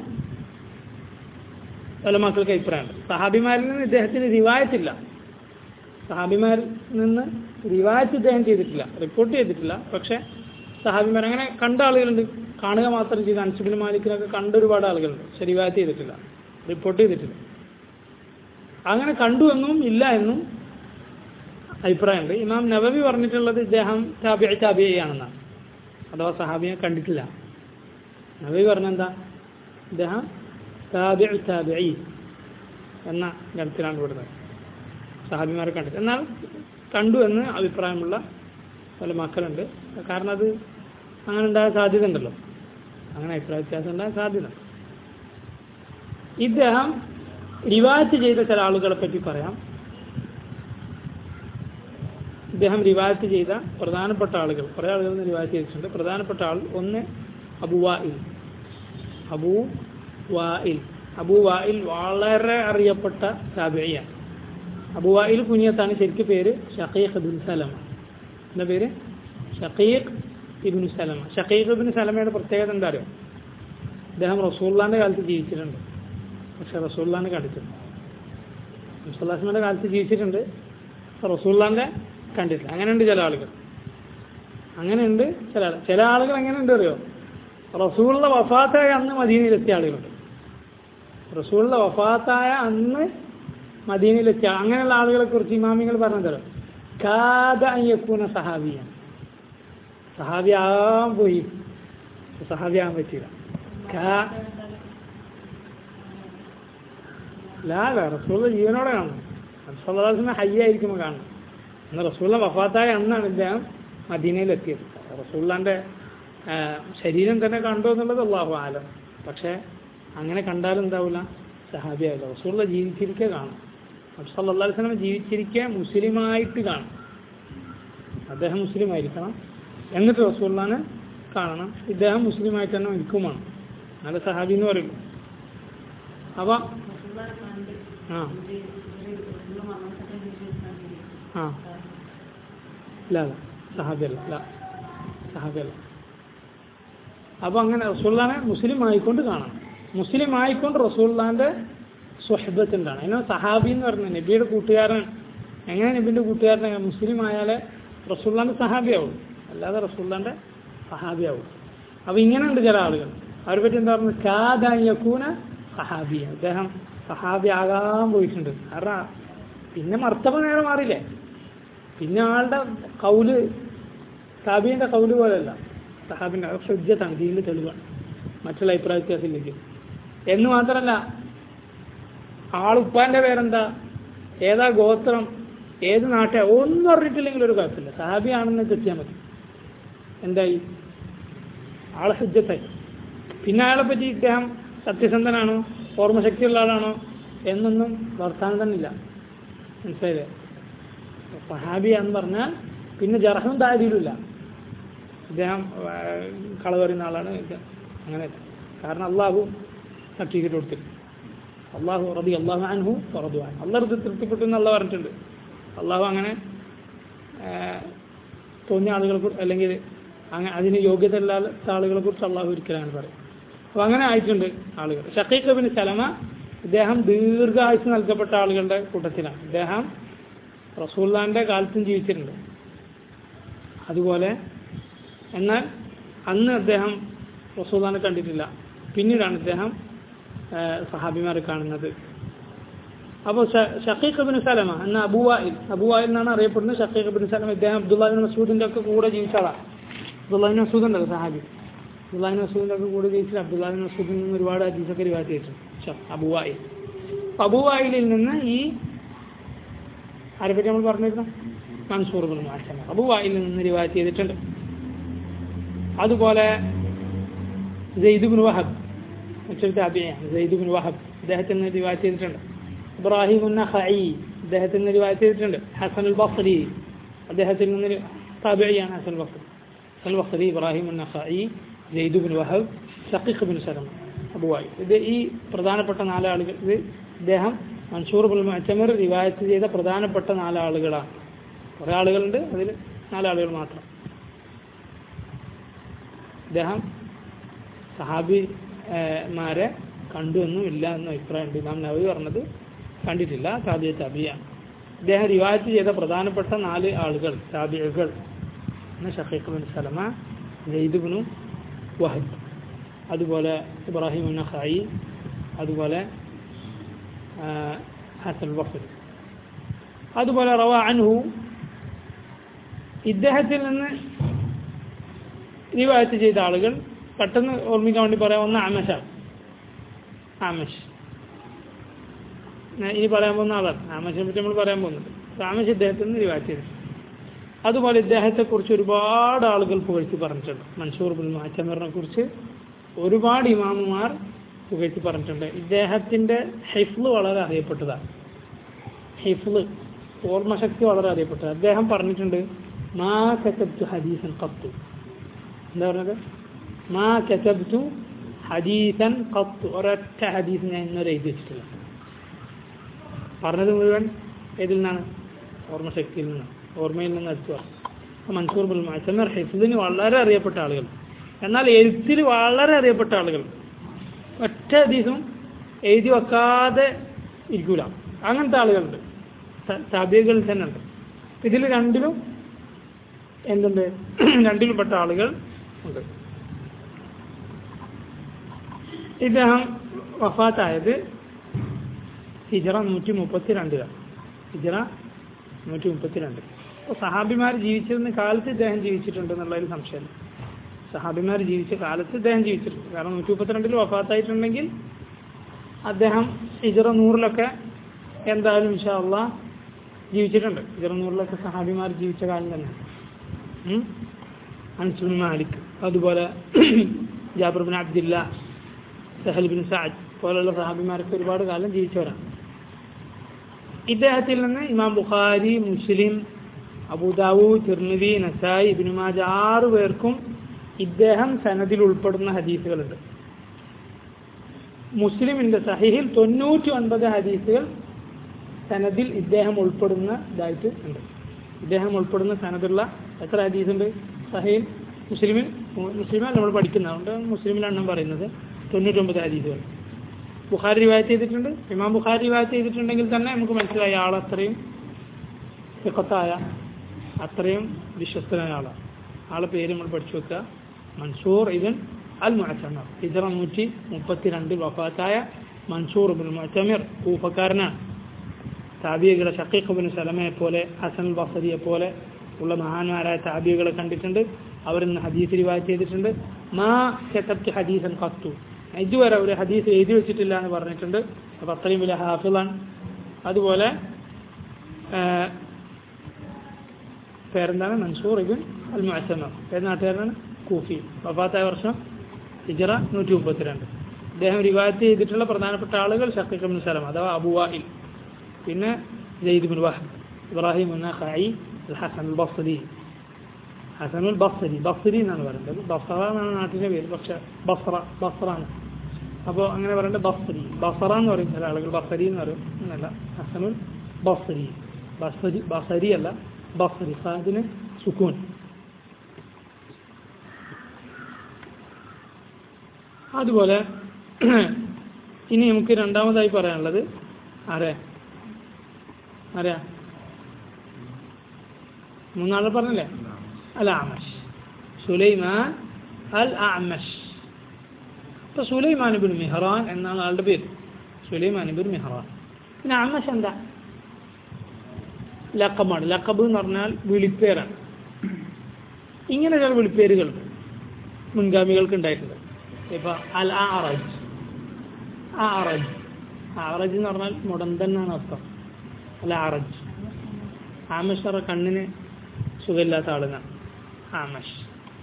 Speaker 1: പല മക്കൾക്ക് അഭിപ്രായമുണ്ട് സഹാബിമാരിൽ നിന്ന് ഇദ്ദേഹത്തിന് റിവായത്തില്ല സഹാബിമാരിൽ നിന്ന് റിവായത്ത് ഇദ്ദേഹം ചെയ്തിട്ടില്ല റിപ്പോർട്ട് ചെയ്തിട്ടില്ല പക്ഷെ സഹാബിമാർ അങ്ങനെ കണ്ട ആളുകളുണ്ട് കാണുക മാത്രം ചെയ്ത അൻസുബിൻ മാലിക്കിനൊക്കെ കണ്ട ഒരുപാട് ആളുകളുണ്ട് പക്ഷെ റിവായത്ത് ചെയ്തിട്ടില്ല റിപ്പോർട്ട് ചെയ്തിട്ടില്ല അങ്ങനെ കണ്ടു എന്നും ഇല്ല എന്നും അഭിപ്രായമുണ്ട് ഇമാം നബവി പറഞ്ഞിട്ടുള്ളത് ഇദ്ദേഹം താബിയ താബിയാണെന്നാണ് അഥവാ സഹാബിയെ കണ്ടിട്ടില്ല നബി പറഞ്ഞെന്താ ഇദ്ദേഹം താബിയ താബിഐ എന്ന ഗണത്തിലാണ് വിടുന്നത് സഹാബിമാരെ കണ്ടിട്ട് എന്നാൽ കണ്ടു എന്ന് അഭിപ്രായമുള്ള പല മക്കളുണ്ട് കാരണം അത് അങ്ങനെ ഉണ്ടാകാൻ സാധ്യത ഉണ്ടല്ലോ അങ്ങനെ അഭിപ്രായ വ്യത്യാസം ഉണ്ടാകാൻ സാധ്യത ഇദ്ദേഹം റിവായത്ത് ചെയ്ത ചില ആളുകളെ പറ്റി പറയാം ഇദ്ദേഹം റിവായത്ത് ചെയ്ത പ്രധാനപ്പെട്ട ആളുകൾ കുറേ ആളുകൾ നിന്ന് റിവായത്ത് ചെയ്തിട്ടുണ്ട് പ്രധാനപ്പെട്ട ആൾ ഒന്ന് അബു വായിൽ അബു വായിൽ അബു വായിൽ വളരെ അറിയപ്പെട്ട താബിയാണ് അബു വായിൽ കുനിയത്താണ് ശരിക്കും പേര് ഷഖീഖ് ബിൻ സലമ എന്താ പേര് ഷഖീഖ് ഇബിൻ സലമ ഷഖീഖ് ഇബിൻ സലമയുടെ പ്രത്യേകത എന്താ അറിയോ അദ്ദേഹം റസൂള്ളാന്റെ കാലത്ത് ജീവിച്ചിട്ടുണ്ട് പക്ഷെ റസൂള്ളാനെ കണ്ടിട്ടുണ്ട് റസൂല്ലാസ്മയുടെ കാലത്ത് ജീവിച്ചിട്ടുണ്ട് റസൂള്ളാന്റെ കണ്ടിട്ടില്ല അങ്ങനെയുണ്ട് ചില ആളുകൾ അങ്ങനെയുണ്ട് ചില ആൾ ചില ആളുകൾ എങ്ങനെയുണ്ട് അറിയോ റസൂളിന്റെ വഫാത്തായ അന്ന് മദീനയിലെത്തിയ ആളുകളുണ്ട് റസൂളിന്റെ വഫാത്തായ അന്ന് മദീനയിലെത്തിയ അങ്ങനെയുള്ള ആളുകളെ കുറിച്ച് ഇമാമികൾ പറഞ്ഞതല്ലോ കാത അയ്യക്കൂന സഹാബിയാണ് സഹാബി ആകാൻ പോയി സഹാബി ആകാൻ പറ്റില്ല കാ ലാല റസൂള്ള ജീവനോടെ കാണണം റസൂള്ള ഹയ്യായിരിക്കുമ്പോൾ കാണണം എന്നാൽ റസൂള്ള വഫാത്തായ അന്നാണ് ഇദ്ദേഹം മദീനയിലെത്തിയത് റസൂള്ളാൻ്റെ ശരീരം തന്നെ കണ്ടു എന്നുള്ളത് അള്ളാഹു ആലം പക്ഷേ അങ്ങനെ കണ്ടാലും എന്താവില്ല സഹാബിയാവില്ല റസൂള്ള ജീവിച്ചിരിക്കെ കാണും അബ്സല്ലാ വസ്ലം ജീവിച്ചിരിക്കെ മുസ്ലിമായിട്ട് കാണും അദ്ദേഹം മുസ്ലിം ആയിരിക്കണം എന്നിട്ട് റസൂള്ളാനെ കാണണം ഇദ്ദേഹം മുസ്ലിമായിട്ട് തന്നെ മരിക്കുമാണ് നല്ല സഹാബി എന്ന് പറയുള്ളൂ അപ്പം ആ ആ ഇല്ല അല്ല സഹാബിയല്ല അല്ല സഹാബിയല്ല അപ്പോൾ അങ്ങനെ റസൂള്ളാനെ മുസ്ലിം ആയിക്കൊണ്ട് കാണണം മുസ്ലിം ആയിക്കൊണ്ട് റസൂള്ളാൻ്റെ സ്വഹബത്ത് ഉണ്ടാണ് അതിനാ സഹാബി എന്ന് പറയുന്നത് നബിയുടെ കൂട്ടുകാരൻ എങ്ങനെ നബിൻ്റെ കൂട്ടുകാരനെ മുസ്ലിം ആയാലേ റസൂള്ളാൻ്റെ സഹാബിയാവും അല്ലാതെ റസൂള്ളാൻ്റെ സഹാബിയാവും അപ്പോൾ ഇങ്ങനെയുണ്ട് ചില ആളുകൾ അവരെ പറ്റി എന്താ പറയുന്നത് കാദായക്കൂന സഹാബിയ അദ്ദേഹം സഹാബി ആകാൻ പോയിട്ടുണ്ട് കാരണം പിന്നെ മർത്തവ നേരെ മാറിയില്ലേ പിന്നെ ആളുടെ കൗല് സാബിൻ്റെ കൗല് പോലെയല്ല സഹാബിൻ്റെ ശ്രദ്ധത്താണ് ദീനിൽ തെളിവാണ് മറ്റുള്ള അഭിപ്രായ വ്യത്യാസമില്ലെങ്കിൽ എന്ന് മാത്രമല്ല ആളുപ്പാൻ്റെ പേരെന്താ ഏതാ ഗോത്രം ഏത് നാട്ടെ ഒന്നും അറിഞ്ഞിട്ടില്ലെങ്കിൽ ഒരു കുഴപ്പമില്ല സഹാബിയാണെന്ന് കിട്ടിയാൽ മതി എന്തായി ആളെ ഹുജ്ജത്തായി പിന്നെ അയാളെ പറ്റി ഇദ്ദേഹം സത്യസന്ധനാണോ ഓർമ്മശക്തിയുള്ള ആളാണോ എന്നൊന്നും വർത്താനം തന്നെ ഇല്ല മനസ്സിലായില്ലേ സഹാബി എന്ന് പറഞ്ഞാൽ പിന്നെ ജർഹം താരിയിലില്ല ഇദ്ദേഹം കള പറയുന്ന ആളാണ് അങ്ങനെ കാരണം അള്ളാഹു സർട്ടിഫിക്കറ്റ് കൊടുത്തിട്ട് അള്ളാഹു റബി അള്ളാഹു അൻഹു റബു അൻ അള്ളാഹ് തൃപ്തിപ്പെട്ടു എന്ന് അള്ളാഹ് പറഞ്ഞിട്ടുണ്ട് അള്ളാഹു അങ്ങനെ തോന്നിയ ആളുകളെ അല്ലെങ്കിൽ അങ്ങനെ അതിന് യോഗ്യത ഇല്ലാത്ത ആളുകളെ കുറിച്ച് അള്ളാഹു ഒരിക്കലും അങ്ങനെ പറയും അപ്പോൾ അങ്ങനെ ആയിട്ടുണ്ട് ആളുകൾ ഷക്കീഖ് ബിൻ സലമ ഇദ്ദേഹം ദീർഘായുസ് നൽകപ്പെട്ട ആളുകളുടെ കൂട്ടത്തിലാണ് ഇദ്ദേഹം റസൂല്ലാൻ്റെ കാലത്തും ജീവിച്ചിട്ടുണ്ട് അതുപോലെ എന്നാൽ അന്ന് അദ്ദേഹം റസൂല്ലാനെ കണ്ടിട്ടില്ല പിന്നീടാണ് ഇദ്ദേഹം സഹാബിമാരെ കാണുന്നത് അപ്പോൾ ഷക്കീഖ് ബിൻ സലമ എന്ന അബുവായിൽ അബുവായിൽ എന്നാണ് അറിയപ്പെടുന്നത് ഷക്കീഖ് ബിൻ സലമ ഇദ്ദേഹം അബ്ദുല്ലാഹിൻ മസൂദിൻ്റെ ഒക്കെ കൂടെ ജീവിച്ച ആളാണ് അബ്ദുല്ലാഹിൻ മസൂദ് ഉണ്ടല്ലോ സഹാബി അബ്ദുല്ലാഹിൻ മസൂദിൻ്റെ ഒക്കെ കൂടെ ജീവിച്ചിട്ട് അബ്ദുല്ലാഹിൻ മസൂദിൽ നിന്ന് ഒരുപാട് ഹദീസൊക്കെ റിവാറ്റ് ചെയ്തിട്ടുണ്ട് അബുവായിൽ അപ്പോൾ അബുവായിലിൽ നിന്ന് ഈ ആരെപ്പറ്റി നമ്മൾ പറഞ്ഞിരുന്നു മൻസൂർ ബിൻ മാസം അബുവായിൽ നിന്ന് റിവാറ്റ് ചെയ്തിട്ടുണ്ട് അതുപോലെ സെയ്ദ് ബിൻ വഹബ് മറ്റൊരു താബിയാണ് സെയ്ദ് ബിൻ വഹബ് അദ്ദേഹത്തിൽ നിന്ന് റിവാറ്റ് ചെയ്തിട്ടുണ്ട് ഇബ്രാഹിം ഉന്നഖഈ അദ്ദേഹത്തിൽ നിന്ന് റിവായത്ത് ചെയ്തിട്ടുണ്ട് ഹസൻ അൽ ബസ്രി അദ്ദേഹത്തിൽ നിന്ന് താബിയാണ് Hasan Basri Hasan Basri Ibrahim ഉന്നഖഈ Zaid bin Wahb Shaqiq bin Salama അബുവായി ഇത് ഈ പ്രധാനപ്പെട്ട നാലാളുകൾ ഇത് ഇദ്ദേഹം മൻസൂർ ബുൽ മുഅ്തമിർ റിവായത്ത് ചെയ്ത പ്രധാനപ്പെട്ട നാലാളുകളാണ് കുറേ ആളുകളുണ്ട് അതിൽ നാലാളുകൾ മാത്രം ഇദ്ദേഹം സഹാബിമാരെ കണ്ടു എന്നും ഇല്ല എന്നും അഭിപ്രായമുണ്ട് ഇമാം നവി പറഞ്ഞത് കണ്ടിട്ടില്ല താബിയ താബിയാണ് ഇദ്ദേഹം റിവായത്ത് ചെയ്ത പ്രധാനപ്പെട്ട നാല് ആളുകൾ താബിയകൾ ഷഖീഖ് ബിൻ സലമ ജയ്ദുബിനു വഹദ് അതുപോലെ ഇബ്രാഹിം ഖായി അതുപോലെ ഹസൻ ബഫർ അതുപോലെ റവ അൻഹു ഇദ്ദേഹത്തിൽ നിന്ന് റിവായത്ത് ചെയ്ത ആളുകൾ പെട്ടെന്ന് ഓർമ്മിക്കാൻ വേണ്ടി പറയാം ഒന്ന് ആമശാണ് ആമശ് ഇനി പറയാൻ പോകുന്ന ആളാണ് ആമശിനെ പറ്റി നമ്മൾ പറയാൻ പോകുന്നുണ്ട് ആമശ് ഇദ്ദേഹത്തിൽ നിന്ന് റിവായത്ത് ചെയ്തിട്ടുണ്ട് അതുപോലെ ഇദ്ദേഹത്തെക്കുറിച്ച് ഒരുപാട് ആളുകൾ പുകഴ്ത്തി പറഞ്ഞിട്ടുണ്ട് മൻസൂർ ബിൻ മാറ്റമറിനെ കുറിച്ച് ഒരുപാട് ഇമാമുമാർ പുകഴ്ത്തി പറഞ്ഞിട്ടുണ്ട് ഇദ്ദേഹത്തിൻ്റെ ഹെഫ്ല് വളരെ അറിയപ്പെട്ടതാണ് ഹെഫ്ല് ഓർമ്മശക്തി വളരെ അറിയപ്പെട്ടത് അദ്ദേഹം പറഞ്ഞിട്ടുണ്ട് മാ കസബ്തു ഹദീസൻ കത്തു എന്താ പറഞ്ഞത് മാ കസബ്തു ഹദീസൻ കത്തു ഒരൊറ്റ ഹദീസ് ഞാൻ ഇന്നുവരെ എഴുതി വെച്ചിട്ടില്ല പറഞ്ഞത് മുഴുവൻ ഏതിൽ നിന്നാണ് ഓർമ്മശക്തിയിൽ നിന്നാണ് ഓർമ്മയിൽ നിന്ന് എടുത്തു പറഞ്ഞു മൻസൂർ ബുൽ മാച്ചമർ ഹിഫ്ദിന് വളരെ അറിയപ്പെട്ട ആളുകൾ എന്നാൽ എഴുത്തിൽ വളരെ അറിയപ്പെട്ട ആളുകൾ ഒറ്റ ദിവസം എഴുതി വെക്കാതെ ഇരിക്കൂല അങ്ങനത്തെ ആളുകളുണ്ട് താബിയകളിൽ തന്നെ ഉണ്ട് ഇതിൽ രണ്ടിലും എന്തുണ്ട് രണ്ടിലും പെട്ട ആളുകൾ ഉണ്ട് ഇദ്ദേഹം വഫാത്തായത് ഹിജറ നൂറ്റി മുപ്പത്തി രണ്ടിലാണ് ഹിജറ നൂറ്റി മുപ്പത്തി രണ്ട് അപ്പോൾ സഹാബിമാർ ജീവിച്ചിരുന്ന കാലത്ത് ഇദ്ദേഹം ജീവിച്ചിട്ടുണ്ട് എന്നുള്ളതിൽ സംശയമില്ല സഹാബിമാർ ജീവിച്ച കാലത്ത് ഇദ്ദേഹം ജീവിച്ചിട്ടുണ്ട് കാരണം നൂറ്റി മുപ്പത്തിരണ്ടിൽ വഫാത്തായിട്ടുണ്ടെങ്കിൽ അദ്ദേഹം ഹിജറ നൂറിലൊക്കെ എന്തായാലും ഇൻഷാ അള്ളാ ജീവിച്ചിട്ടുണ്ട് ഹിജറ നൂറിലൊക്കെ സഹാബിമാർ ജീവിച്ച കാലം തന്നെ അൻസുബിൻ മാലിക് അതുപോലെ Jabir bin Abdilla Sahl bin Saad പോലുള്ള സഹാബിമാരൊക്കെ ഒരുപാട് കാലം ജീവിച്ചവരാണ് ഇദ്ദേഹത്തിൽ നിന്ന് ഇമാം ബുഖാരി മുസ്ലിം അബൂദാവു തിർമിതി നസായി ഇബിനുമാജ ആറു പേർക്കും ഇദ്ദേഹം സനദിൽ ഉൾപ്പെടുന്ന ഹദീസുകളുണ്ട് മുസ്ലിമിന്റെ സഹിഹിൽ തൊണ്ണൂറ്റി ഒൻപത് ഹദീസുകൾ സനദിൽ ഇദ്ദേഹം ഉൾപ്പെടുന്ന ഇതായിട്ട് ഉണ്ട് ഇദ്ദേഹം ഉൾപ്പെടുന്ന സനദുള്ള എത്ര ഹദീസുണ്ട് സഹീൽ മുസ്ലിമിൽ മുസ്ലിമാണ് നമ്മൾ പഠിക്കുന്നതുകൊണ്ട് മുസ്ലിമിലാണ് ഞാൻ പറയുന്നത് തൊണ്ണൂറ്റൊമ്പത് ഹദീസുകൾ ബുഖാരി റിവായത്ത് ചെയ്തിട്ടുണ്ട് ഇമാം ബുഖാരി റിവായത്ത് ചെയ്തിട്ടുണ്ടെങ്കിൽ തന്നെ നമുക്ക് മനസ്സിലായി ആൾ അത്രയും ഫിഖത്തായ അത്രയും വിശ്വസ്തനായ ആളാണ് ആളെ പേര് നമ്മൾ പഠിച്ചു വെക്കുക മൻസൂർ ഇബൻ അൽ മുഅത്തമർ ഹിജറ നൂറ്റി മുപ്പത്തി രണ്ടിൽ വഫാത്തായ മൻസൂർ ഇബിൻ മുഅത്തമിർ കൂഫക്കാരനാണ് താബിയകളെ ഷക്കീഖ് ബിൻ സലമയെ പോലെ ഹസൻ ബസരിയെ പോലെ ഉള്ള മഹാന്മാരായ താബിയകളെ കണ്ടിട്ടുണ്ട് അവരിന്ന് ഹദീസ് റിവായത്ത് ചെയ്തിട്ടുണ്ട് മാ കെത്തബ്റ്റ് ഹദീസൻ കത്തു ഇതുവരെ ഒരു ഹദീസ് എഴുതി വെച്ചിട്ടില്ല എന്ന് പറഞ്ഞിട്ടുണ്ട് അപ്പോൾ അത്രയും വലിയ ഹാഫിളാണ് അതുപോലെ പേരെന്താണ് മൻസൂർ ഇബിൻ അൽ മുഅത്തമർ ഏത് നാട്ടുകാരനാണ് കൂഫി വഫാത്തായ വർഷം ഹിജറ നൂറ്റി മുപ്പത്തിരണ്ട് അദ്ദേഹം റിവായത്ത് ചെയ്തിട്ടുള്ള പ്രധാനപ്പെട്ട ആളുകൾ ഷക്കീഖ് ബിൻ സലം അഥവാ അബുവാഹിൽ പിന്നെ ജയ്ദ് ബിൻ വഹബ് ഇബ്രാഹിം ഖായി അൽ ഹസൻ അൽ ബസ്രി ഹസനുൽ ബസ്രി ബസ്രി എന്നാണ് പറയുന്നത് ബസ്ര എന്നാണ് നാട്ടിൻ്റെ പേര് പക്ഷെ ബസ്ര ബസ്രാണ് അപ്പോൾ അങ്ങനെ പറയേണ്ടത് ബസ്രി ബസറ എന്ന് പറയും ചില ആളുകൾ ബസരി എന്ന് പറയും എന്നല്ല ഹസനുൽ ബസ്രി ബസരി ബസരി അല്ല ബസ്രി സാദിന് സുക്കൂൻ അതുപോലെ ഇനി നമുക്ക് രണ്ടാമതായി പറയാനുള്ളത് ആരെ ആരാ മൂന്നാളെ പറഞ്ഞല്ലേ അൽ ആമഷ് സുലൈമാൻ അൽ ആമഷ് ഇപ്പൊ സുലൈമാൻ ബിൻ മെഹ്റാൻ എന്നാണ് ആളുടെ പേര് സുലൈമാൻ ബിൻ മെഹ്റാൻ പിന്നെ ആമഷ് എന്താ ലക്കബാണ് ലക്കബ് എന്ന് പറഞ്ഞാൽ വിളിപ്പേരാണ് ഇങ്ങനെ ചില വിളിപ്പേരുകൾ മുൻഗാമികൾക്ക് ഉണ്ടായിട്ടുണ്ട് ഇപ്പൊ അൽ ആറജ് ആറജ് ആറജ് എന്ന് പറഞ്ഞാൽ മുടന്തൻ എന്നാണ് അർത്ഥം അൽ ആറജ് ആമഷ് എന്ന് പറഞ്ഞാൽ കണ്ണിന് സുഖമില്ലാത്ത ആളുകളാണ് ആമഷ്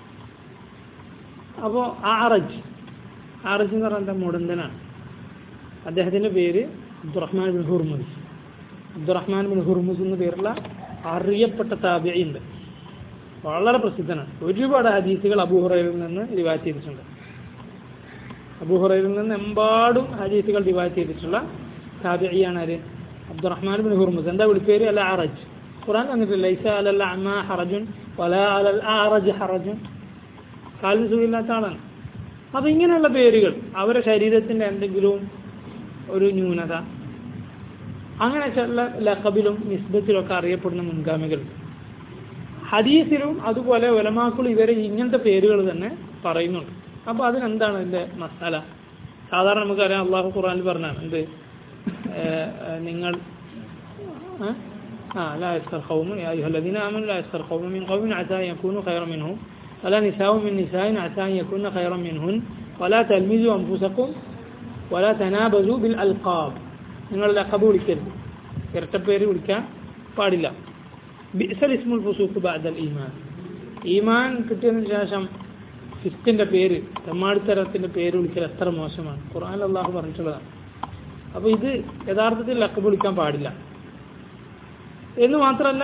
Speaker 1: അപ്പോൾ ആറജ് ആറജ് എന്ന് പറഞ്ഞാൽ എന്താ മുടന്തനാണ് അദ്ദേഹത്തിൻ്റെ പേര് Abdurrahman bin Hurmuz Abdurrahman bin Hurmuz എന്ന പേരുള്ള അറിയപ്പെട്ട താബിയുണ്ട് വളരെ പ്രസിദ്ധനാണ് ഒരുപാട് ഹദീസുകൾ അബൂഹുറയിൽ നിന്ന് റിവാറ്റ് ചെയ്തിട്ടുണ്ട് അബൂഹുറയിൽ നിന്ന് എമ്പാടും ഹദീസുകൾ റിവാറ്റ് ചെയ്തിട്ടുള്ള താബിയാണ് ആര് അബ്ദുറഹ്മാൻ ബിൻ ഹുർമുസ് എന്താ വിളിപ്പേര് അല്ല ആറജ് ഖുറാൻ വന്നിട്ടില്ല ലൈസ അലൽ അമ ഹറജുൻ വല അലൽ ആറജ് ഹറജുൻ കാലിന് സുഖമില്ലാത്ത ആളാണ് അപ്പൊ ഇങ്ങനെയുള്ള പേരുകൾ അവരുടെ ശരീരത്തിന്റെ എന്തെങ്കിലും ഒരു ന്യൂനത അങ്ങനെ ചില ലക്കബിലും നിസ്ബത്തിലും ഒക്കെ അറിയപ്പെടുന്ന മുൻഗാമികൾ ഹദീസിലും അതുപോലെ ഒലമാക്കളും ഇവരെ ഇങ്ങനത്തെ പേരുകൾ തന്നെ പറയുന്നുണ്ട് അപ്പോൾ അതിനെന്താണ് അതിന്റെ മസാല സാധാരണ നമുക്കറിയാം അള്ളാഹു ഖുറാനിൽ പറഞ്ഞാണ് എന്ത് ഏഹ്, ഏഹ്, നിങ്ങൾ ഏഹ്? ആ لا يسخر قوم يا أيها الذين آمنوا لا يسخر قوم من قوم عسى أن يكونوا خيرا منهم ولا نساء من نساء عسى أن يكون خيرا منهن ولا تلمزوا أنفسكم ولا تنابزوا بالألقاب നിങ്ങൾ ലഖബ് വിളിക്കരുത് ഇരട്ടപ്പേര് വിളിക്കാൻ പാടില്ല ബിസൽ ഇസ്മുൽ ഫുസൂഖ് ബഅദൽ ഈമാൻ ഈമാൻ കിട്ടിയതിന് ശേഷം ഫിസ്റ്റിന്റെ പേര് തെമ്മാടിത്തരത്തിന്റെ പേര് വിളിക്കൽ എത്ര മോശമാണ് ഖുർആൻ അള്ളാഹു പറഞ്ഞിട്ടുള്ളതാണ് അപ്പോൾ ഇത് യഥാർത്ഥത്തിൽ ലഖബ് വിളിക്കാൻ പാടില്ല എന്ന് മാത്രമല്ല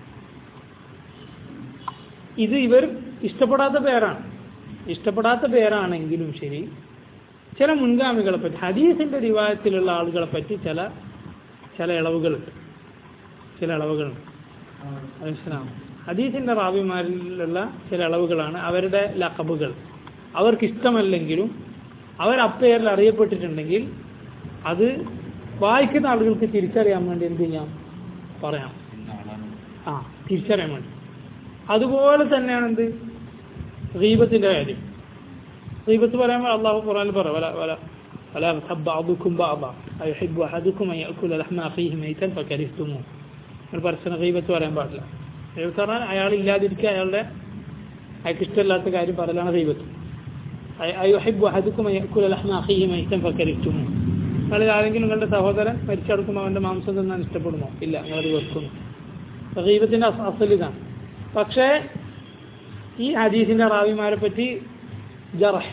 Speaker 1: ഇത് ഇവർ ഇഷ്ടപ്പെടാത്ത പേരാണ് ഇഷ്ടപ്പെടാത്ത പേരാണെങ്കിലും ശരി ചില മുൻഗാമികളെ പറ്റി ഹദീസിന്റെ റിവായത്തിലുള്ള ആളുകളെ പറ്റി ചില ചില ഇളവുകളുണ്ട് ചില ഇളവുകളുണ്ട് മനസ്സിലാവും ഹദീസിന്റെ റാബിമാരിലുള്ള ചില ഇളവുകളാണ് അവരുടെ ലക്കബുകൾ അവർക്ക് ഇഷ്ടമല്ലെങ്കിലും അവർ അപ്പേരിൽ അറിയപ്പെട്ടിട്ടുണ്ടെങ്കിൽ അത് വായിക്കുന്ന ആളുകൾക്ക് തിരിച്ചറിയാൻ വേണ്ടി എന്ത് ചെയ്യാം പറയാം ആ തിരിച്ചറിയാൻ വേണ്ടി അതുപോലെ തന്നെയാണ് എന്ത് ഗീബത്തിന്റെ കാര്യം ഗീബത്ത് പറയുമ്പോൾ അള്ളാഹു ഖുറാനിൽ പറ വല വല ولا يغتب بعضكم بعضا أيحب أحدكم أن يأكل لحم أخيه ميتا فكرهتموه ഒരു പരസ്പരം ഗീബത്ത് പറയാൻ പാടില്ല ഗീബത്ത് പറഞ്ഞാൽ അയാൾ ഇല്ലാതിരിക്കുക അയാളുടെ അയാൾക്ക് ഇഷ്ടമില്ലാത്ത കാര്യം പറയലാണ് ഗീബത്ത് അയ്യുഹിബ് അഹദുക്കും യഅ്കുല ലഹ്മ അഖീഹി മൈതൻ ഫകരിഹ്തുമു നിങ്ങൾ ആരെങ്കിലും നിങ്ങളുടെ സഹോദരൻ മരിച്ചടക്കുമ്പോൾ അവന്റെ മാംസം തിന്നാൻ ഇഷ്ടപ്പെടുമോ ഇല്ല നിങ്ങളത് വെറുക്കുന്നു ഗീബത്തിന്റെ അസൽ ഇതാണ് പക്ഷേ ഈ ഹദീസിന്റെ റാവിമാരെ പറ്റി ജറഹ്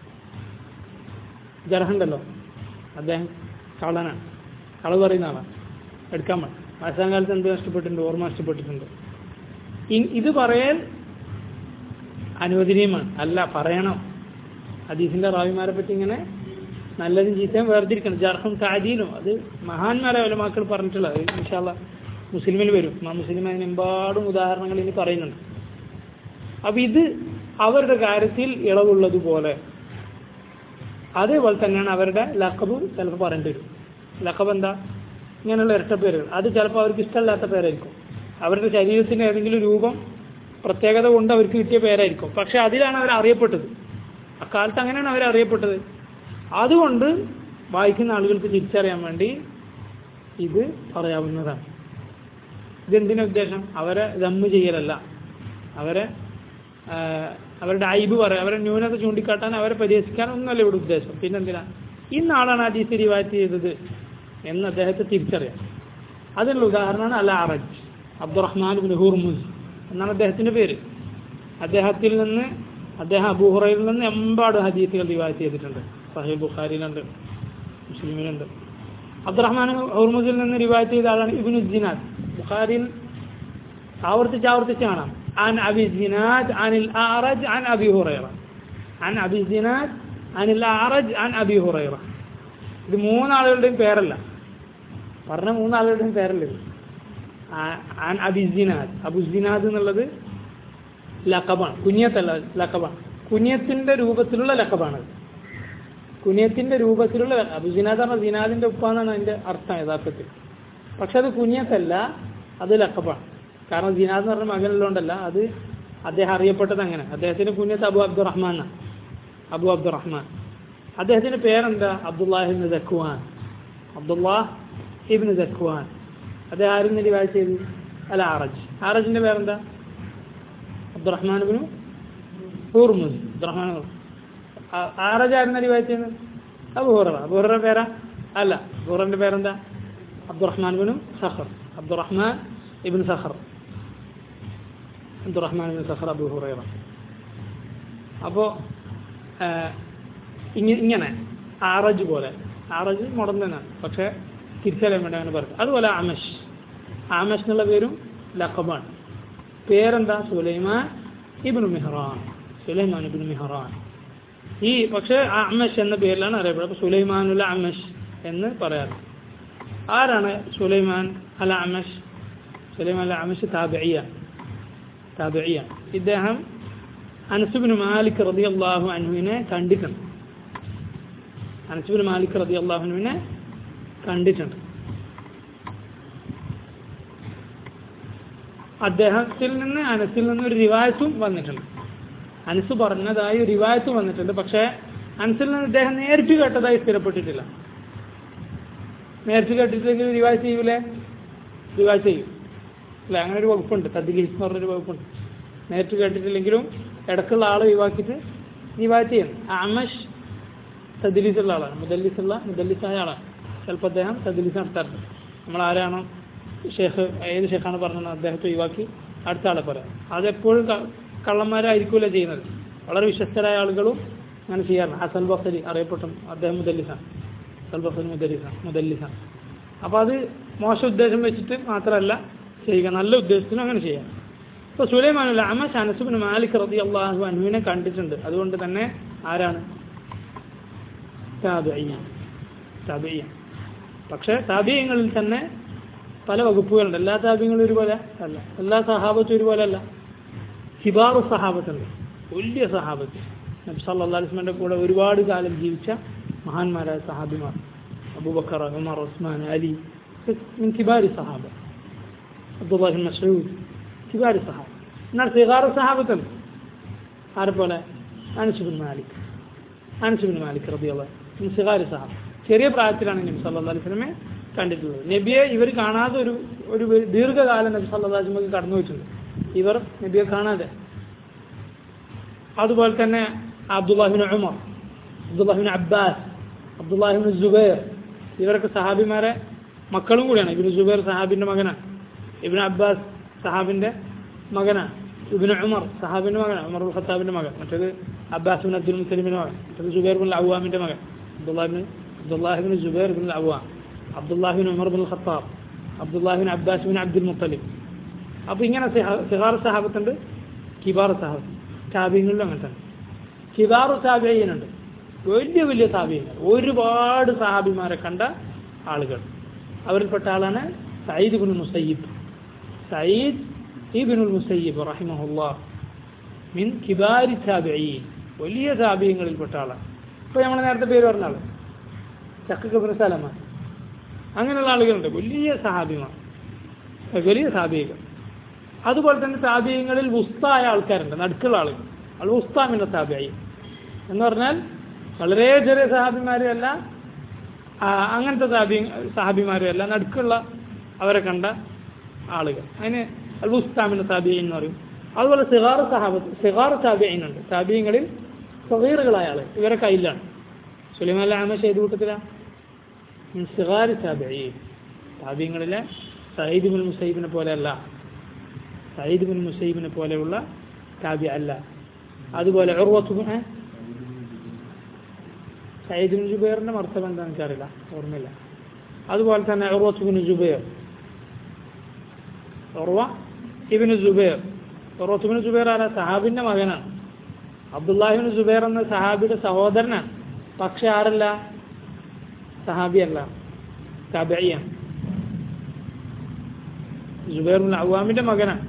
Speaker 1: ജറഹുണ്ടല്ലോ അദ്ദേഹം കള്ളനാണ് കളവ് പറയുന്ന ആളാണ് എടുക്കാൻ വേണം വയസ്സാം കാലത്ത് എന്ത് നഷ്ടപ്പെട്ടിട്ടുണ്ട് ഓർമ്മ നഷ്ടപ്പെട്ടിട്ടുണ്ട് ഇ- ഇത് പറയാൻ അനുവദനീയമാണ് അല്ല പറയണം ഹദീസിന്റെ റാവിമാരെ പറ്റി ഇങ്ങനെ നല്ലതും ചീത്തയും വേർതിരിക്കണം ജർഹം താജീലും അത് മഹാന്മാരെ ഒലമാക്കൾ പറഞ്ഞിട്ടുള്ളത് ഇൻഷാല്ല മുസ്ലിമിൽ വരും ആ മുസ്ലിം അതിനെമ്പാടും ഉദാഹരണങ്ങൾ ഇനി പറയുന്നുണ്ട് അപ്പൊ ഇത് അവരുടെ കാര്യത്തിൽ ഇളവുള്ളതുപോലെ അതേപോലെ തന്നെയാണ് അവരുടെ ലക്കബ് ചിലപ്പോൾ പറയേണ്ടി വരും ലക്കബ് എന്താ ഇങ്ങനെയുള്ള ഇരട്ടപ്പേരുകൾ അത് ചിലപ്പോൾ അവർക്ക് ഇഷ്ടമില്ലാത്ത പേരായിരിക്കും അവരുടെ ശരീരത്തിന് ഏതെങ്കിലും രൂപം പ്രത്യേകത കൊണ്ട് അവർക്ക് കിട്ടിയ പേരായിരിക്കും പക്ഷെ അതിലാണ് അവർ അറിയപ്പെട്ടത് അക്കാലത്ത് അങ്ങനെയാണ് അവർ അറിയപ്പെട്ടത് അതുകൊണ്ട് വായിക്കുന്ന ആളുകൾക്ക് തിരിച്ചറിയാൻ വേണ്ടി ഇത് പറയാവുന്നതാണ് ഇതെന്തിനാ ഉദ്ദേശം അവരെ ദമ്മ് ചെയ്യലല്ല അവരെ ആ, അവരുടെ ഐബ് പറയാം അവരെ ന്യൂനത ചൂണ്ടിക്കാട്ടാൻ അവരെ പരിഹസിക്കാൻ ഒന്നുമല്ല ഇവിടെ ഉദ്ദേശം പിന്നെന്തിനാ ഇന്നാളാണ് ഹദീസ് റിവായത്ത് ചെയ്തത് എന്ന് അദ്ദേഹത്തെ തിരിച്ചറിയാം അതിനുള്ള ഉദാഹരണമാണ് അൽ അറജ് അബ്ദുറഹ്മാൻ ബിൻ ഹുർമുസ് എന്നാണ് അദ്ദേഹത്തിന്റെ പേര് അദ്ദേഹത്തിൽ നിന്ന് അദ്ദേഹം അബൂഹുറയിൽ നിന്ന് എമ്പാടും ഹദീസുകൾ റിവായത്ത് ചെയ്തിട്ടുണ്ട് സഹീൽ ബുഖാരിയിലുണ്ട് മുസ്ലിമിലുണ്ട് അബ്ദുറഹ്മാൻ ഹുർമുസിൽ നിന്ന് റിവായത്ത് ചെയ്ത ആളാണ് ഇബിനു ജിനാദ് ബുഖാരിയിൽ ആവർത്തിച്ച് ആവർത്തിച്ച് കാണാം عن أبي الزناد عن الأعرج عن أبي هريرة عن أبي الزناد عن الأعرج عن أبي هريرة ഇത് മൂന്നാളുകളുടെയും പേരല്ല പറഞ്ഞ മൂന്നാളുകളുടെയും പേരല്ല ഇത് ആ- ആൻ അബിസിനാദ് അബുസിനാദ് എന്നുള്ളത് ലക്കബാണ് കുഞ്ഞത്തല്ല ലക്കബാണ് കുഞ്ഞത്തിന്റെ രൂപത്തിലുള്ള ലക്കബാണത് കുനിയത്തിന്റെ രൂപത്തിലുള്ള അബു സിനാദ് പറഞ്ഞ സിനാദിന്റെ ഉപ്പ എന്നാണ് അതിന്റെ അർത്ഥം യഥാർത്ഥത്തിൽ പക്ഷെ അത് കുനിയത്തല്ല അത് ലക്കബാണ് കാരണം സിനാദ് എന്ന് പറഞ്ഞ മകനുള്ളതുകൊണ്ടല്ല അത് അദ്ദേഹം അറിയപ്പെട്ടത് അങ്ങനെ അദ്ദേഹത്തിന്റെ കുഞ്ഞത്ത് അബു അബ്ദുറഹ്മാൻ എന്നാണ് അബു അബ്ദുറഹ്മാൻ അദ്ദേഹത്തിന്റെ പേരെന്താ അബ്ദുല്ലാഹിബിൻ ദഖ്വാൻ അബ്ദുല്ലാഹ് ഇബിൻ ദഖ്വാൻ അദ്ദേഹം ആരും വേണ്ടി വായിച്ച ചെയ്തു അല്ല ആറജ് ആറജിന്റെ പേരെന്താ അബ്ദുറഹ്മാൻ ബിനു ഹൂർമുസ് അബ്ദുറഹ്മാൻ ആറജ് ആരും വേണ്ടി വായിച്ചത് അബു ഹുറ അബു ഹുറ പേരാ അല്ല ഹുറന്റെ പേരെന്താ Abdurrahman bin Saqr Abdurrahman ibn Saqr Abdurrahman bin Saqr Abu Huraira അപ്പോൾ ഇങ്ങനെ ആറജ് പോലെ ആറജ് മുടൻ തന്നെയാണ് പക്ഷേ തിരിച്ചറിയാൻ വേണ്ടി അങ്ങനെ പറയും അതുപോലെ ആമഷ് ആമഷ് എന്നുള്ള പേരും ലഖബാണ് പേരെന്താ Sulaiman ibn Mehran Sulaiman ibn Mehran ഈ പക്ഷേ അമഷ് എന്ന പേരിലാണ് അറിയപ്പെടുന്നത് അപ്പോൾ സുലൈമാനുൽ അമഷ് എന്ന് പറയാറ് ആരാണ് സുലൈമാൻ അല അമഷ് സുലൈമാൻ അല അമഷ് താബിയ താബിയ ഇദ്ദേഹം അനസുബിന് മാലിക് റതി അള്ളാഹു അനുവിനെ കണ്ടിട്ടുണ്ട് അനസുബിന് മാലിക് റതി അള്ളാഹുനുവിനെ കണ്ടിട്ടുണ്ട് അദ്ദേഹത്തിൽ നിന്ന് അനസിൽ നിന്ന് ഒരു റിവായത്തും വന്നിട്ടുണ്ട് അനസ് പറഞ്ഞതായി ഒരു റിവായത്തും വന്നിട്ടുണ്ട് പക്ഷേ അനസിൽ നിന്ന് ഇദ്ദേഹം നേരിട്ട് കേട്ടതായി സ്ഥിരപ്പെട്ടിട്ടില്ല നേരിട്ട് കേട്ടിട്ടെങ്കിൽ റിവായത്ത് ചെയ്യൂലേ റിവായത്ത് ചെയ്യും അല്ല അങ്ങനെ ഒരു വകുപ്പുണ്ട് തദ്ലീസ് എന്ന് പറഞ്ഞൊരു വകുപ്പുണ്ട് നേരിട്ട് കേട്ടിട്ടില്ലെങ്കിലും ഇടക്കുള്ള ആളെ ഒഴിവാക്കിയിട്ട് റിവായത്ത് ചെയ്യണം അമഷ് തദ്ലീസുള്ള ആളാണ് മുദല്ലിസുള്ള മുദല്ലിസായ ആളാണ് ചിലപ്പോൾ അദ്ദേഹം തദ്ലീസ് നടത്താറുണ്ട് നമ്മൾ ആരാണോ ഷേഖ് ഏത് ഷേഖാണ് പറഞ്ഞത് അദ്ദേഹത്തെ ഒഴിവാക്കി അടുത്ത ആളെ പറയാം അതെപ്പോഴും കള്ളന്മാരായിരിക്കില്ല ചെയ്യുന്നത് വളരെ വിശ്വസ്തരായ ആളുകളും അങ്ങനെ ചെയ്യാറുണ്ട് ഹസൻ ബസരി അറിയപ്പെട്ടു അദ്ദേഹം മുദല്ലിസാണ് ഹസൻ ബസരി മുദല്ലിസാണ് മുദല്ലിസാണ് അപ്പോൾ അത് മോശം ഉദ്ദേശം വെച്ചിട്ട് മാത്രമല്ല ചെയ്യുക നല്ല ഉദ്ദേശത്തിനും അങ്ങനെ ചെയ്യാം ഇപ്പോൾ സുലൈമാനുള്ള അമ അനസുബിന് മാലിക് റതി അള്ളാഹു അനുവിനെ കണ്ടിട്ടുണ്ട് അതുകൊണ്ട് തന്നെ ആരാണ് താബിയ താബിയ പക്ഷേ താബിയങ്ങളിൽ തന്നെ പല വകുപ്പുകളുണ്ട് എല്ലാ താബിയങ്ങളും ഒരുപോലെ അല്ല എല്ലാ സഹാബത്തും ഒരുപോലെ അല്ല ഹിബാറു സഹാബത്തുണ്ട് വലിയ സഹാബത്ത് നബി സല്ലാ അലിസ്മൻ്റെ കൂടെ ഒരുപാട് കാലം ജീവിച്ച മഹാന്മാരായ സഹാബിമാർ അബൂബക്കർ ഉമർ ഉസ്മാൻ അലി മിൻ കിബാരി സഹാബ അബ്ദുല്ലാഹിൻ മസൂദ് കിബാരി സഹാബ എന്നാൽ സിഗാറു സഹാബത്തുണ്ട് ആരെപ്പോലെ അനസുബിൻ മാലിക് അനസുബിൻ മാലിക് റബിയുള്ള മിൻ സിഗാരി സഹാബ ചെറിയ പ്രായത്തിലാണ് നബി സല്ലാ അലൈഹി സ്വലമെ കണ്ടിട്ടുള്ളത് നബിയെ ഇവർ കാണാതെ ഒരു ഒരു ദീർഘകാലം നബി സല്ലാ അലിസ്മക്ക് കടന്നു പോയിട്ടുണ്ട് ഇവർ നബിയെ കാണാതെ അതുപോലെ തന്നെ Abdullah ibn Umar Abdullah ibn Abbas Abdullah ibn Jubair ഇവരൊക്കെ സഹാബിമാരെ മക്കളും കൂടിയാണ് ഇബിൻ ജുബൈർ സഹാബിന്റെ മകനാണ് ഇബിൻ അബ്ബാസ് സഹാബിന്റെ മകനാണ് ഇബിൻ ഉമർ സഹാബിന്റെ മകനാണ് ഉമർ ഖത്താബിന്റെ മകൻ മറ്റേത് അബ്ബാസ് ബിൻ അബ്ദുൽ മുസലിമിന്റെ മകൻ മറ്റേത് ജുബൈർ ബിൻ അവാമിന്റെ മകൻ Abdullah ibn Abdullah ibn Jubair bin Awam Abdullah ibn Umar bin Khattab Abdullah ibn Abbas bin Abdul Muttalib അപ്പോൾ ഇങ്ങനെ സിഹാർ സഹാബത്തുണ്ട് കിബാർ സഹാബത്ത് താബിയങ്ങളിലും അങ്ങനെ തന്നെ കിബാറു താബിയനുണ്ട് വലിയ വലിയ താബിയങ്ങൾ ഒരുപാട് സഹാബിമാരെ കണ്ട ആളുകൾ അവരിൽപ്പെട്ട ആളാണ് സയ്യിദ് ബിൻ മുസയ്യിബ് സയ്യിദ് ഇബിനുൽ മുസയ്യിബ് റഹിമഹുല്ലാ മിൻ കിബാരി താബിയീൻ വലിയ താബിയങ്ങളിൽപ്പെട്ട ആളാണ് ഇപ്പോൾ നമ്മൾ നേരത്തെ പേര് പറഞ്ഞ ആൾ ചക്കബിൻ സലമ അങ്ങനെയുള്ള ആളുകളുണ്ട് വലിയ സഹാബിമാർ വലിയ സാബികൾ അതുപോലെ തന്നെ താബിയങ്ങളിൽ വുസ്തായ ആൾക്കാരുണ്ട് നടുക്കുള്ള ആളുകൾ അത് ഉസ്താമിൻ്റെ താബിയായി എന്ന് പറഞ്ഞാൽ വളരെ ചെറിയ സഹാബിമാരും അല്ല അങ്ങനത്തെ താബി സഹാബിമാരും അല്ല നടുക്കുള്ള അവരെ കണ്ട ആളുകൾ അതിന് അൽ ഉസ്താമിൻ്റെ താബിയൻ എന്ന് പറയും അതുപോലെ സിഗാർ സഹാബത്ത് സിഗാർ താബിയനുണ്ട് താബിയങ്ങളിൽ സഹീറുകളായ ആൾ ഇവരെ കയ്യിലാണ് സുലൈമാൻ ആമ ചെയ്ത് കൂട്ടത്തിലാണ് സിഗാർ താബിയൻ താബിയങ്ങളിലെ സയ്യിദ് ബിൻ മുസൈബിനെ പോലെയല്ല സയ്യിദ് ബിൻ മുസൈബിനെ പോലെയുള്ള താബി അല്ല അതുപോലെ ഉർവത്തുബിന് സയ്യിദ് ബിൻ ജുബൈറിന്റെ മർത്തബ എന്താണെന്ന് എനിക്കറിയില്ല ഓർമ്മയില്ല അതുപോലെ തന്നെ ഉർവത്തുബിൻ ജുബൈർ ഉർവ ഇബിന് ജുബൈർ ഉർവത്തുബിൻ ജുബൈർ ആരാ സഹാബിന്റെ മകനാണ് അബ്ദുല്ലാഹിബിൻ ജുബൈർ എന്ന സഹാബിയുടെ സഹോദരനാണ് പക്ഷെ ആരല്ല സഹാബിയല്ല താബിയാണ് ജുബൈർ അവാമിന്റെ മകനാണ്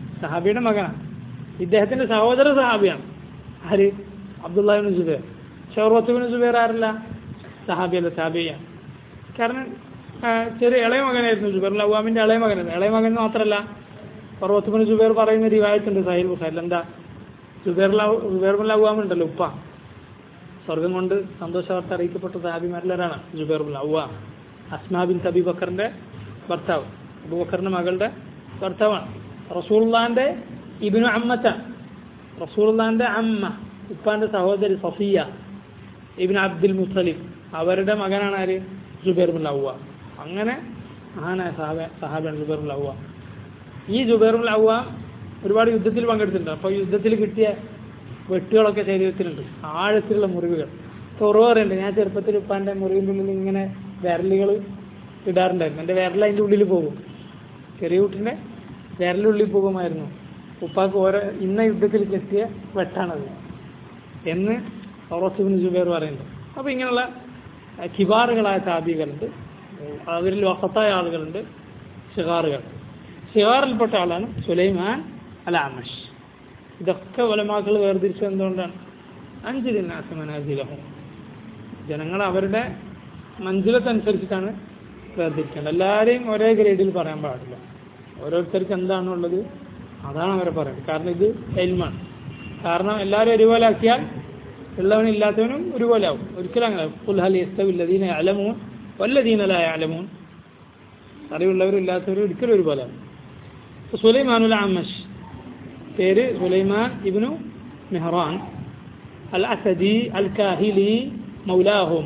Speaker 1: സഹാബിയുടെ മകനാണ് ഇദ്ദേഹത്തിന്റെ സഹോദര സഹാബിയാണ് ആര് അബ്ദുല്ലാഹിബിൻ ജുബൈർ ഷൗറത്തുബിന് സുബൈർ ആരല്ല സഹാബിയല്ല താബിയാണ് കാരണം ആ, ചെറിയ ഇളയ മകനായിരുന്നു ജുബൈർ അവാമിന്റെ ഇളയ മകനായിരുന്നു ഇളയ മകൻ മാത്രമല്ല പർവത്തുബിന് ജുബൈർ പറയുന്ന റിവായത്തുണ്ട് സാഹിൽ ബുഖാരിൽ എന്താ ജുബൈർ ജുബൈർ അവാം ഉണ്ടല്ലോ ഉപ്പ സ്വർഗം കൊണ്ട് സന്തോഷ വാർത്ത അറിയിക്കപ്പെട്ട സാബിമാരിലൊരാണ് ജുബൈർ ബുൽ അവ്വാം അസ്മാ ബിൻ അബി ബക്കറിന്റെ ഭർത്താവ് അബൂബക്കറിന്റെ മകളുടെ ഭർത്താവാണ് റസൂള്ളാന്റെ ഇബിനു അമ്മത്ത റസൂള്ളാന്റെ അമ്മ ഉപ്പാന്റെ സഹോദരി സഫിയ ഇബിൻ അബ്ദുൽ മുത്തലിബ് അവരുടെ മകനാണ് ആര് ജുബൈർ ബുൽ അവ്വാം അങ്ങനെ മഹാനായ സഹാബ സഹാബിയാണ് ജുബൈർ ബുൽ അവ്വാം ഈ ജുബൈർ ബുൽ അവ്വാം ഒരുപാട് യുദ്ധത്തിൽ പങ്കെടുത്തിട്ടുണ്ട് അപ്പോൾ യുദ്ധത്തിൽ കിട്ടിയ വെട്ടുകളൊക്കെ ശരീരത്തിലുണ്ട് ആഴത്തിലുള്ള മുറിവുകൾ തുറവ് പറയുന്നുണ്ട് ഞാൻ ചെറുപ്പത്തിൽ ഉപ്പാന്റെ മുറിവിൻ്റെ ഉള്ളിൽ ഇങ്ങനെ വിരലുകൾ ഇടാറുണ്ടായിരുന്നു എൻ്റെ വിരൽ അതിൻ്റെ ഉള്ളിൽ പോകും ചെറിയ കുട്ടിൻ്റെ വിരലുള്ളിൽ പോകുമായിരുന്നു ഉപ്പാക്ക് ഓരോ ഇന്ന യുദ്ധത്തിൽ എത്തിയ വെട്ടാണത് എന്ന് റോസുബിൻ ജുബൈർ പറയുന്നുണ്ട് അപ്പോൾ ഇങ്ങനെയുള്ള അഹ്, കിബാറുകളായ താബികളുണ്ട് അവരിൽ വസത്തായ ആളുകളുണ്ട് ഷിഗാറുകൾ ഷിഗാറിൽപ്പെട്ട ആളാണ് സുലൈമാൻ അൽ അമഷ് ഇതൊക്കെ വലമാക്കൾ വേർതിരിച്ചത് എന്തുകൊണ്ടാണ് അഞ്ച് ദിനാസമനാജിലഹം ജനങ്ങൾ അവരുടെ മഞ്ജുലത്തനുസരിച്ചിട്ടാണ് വേർതിരിക്കേണ്ടത് എല്ലാവരെയും ഒരേ ഗ്രേഡിൽ പറയാൻ പാടില്ല ഓരോരുത്തർക്ക് എന്താണുള്ളത് അതാണ് അവരെ പറയുന്നത് കാരണം ഇത് എൽമാണ് കാരണം എല്ലാവരും ഒരുപോലെ ആക്കിയാൽ ഉള്ളവനും ഇല്ലാത്തവനും ഒരുപോലെ ആവും ഒരിക്കലും അങ്ങനെ പുൽഹലി എസ്തവില്ലദീന അലമൂൻ വല്ലദീനലായ അലമൂൻ അറിവുള്ളവരും ഇല്ലാത്തവരും ഒരിക്കലും ഒരുപോലെ ആവും സുലൈമാനുൽ അമഷ് പേര് Sulaiman ibn Mehran al Asadi al Kahili മൗലാഹും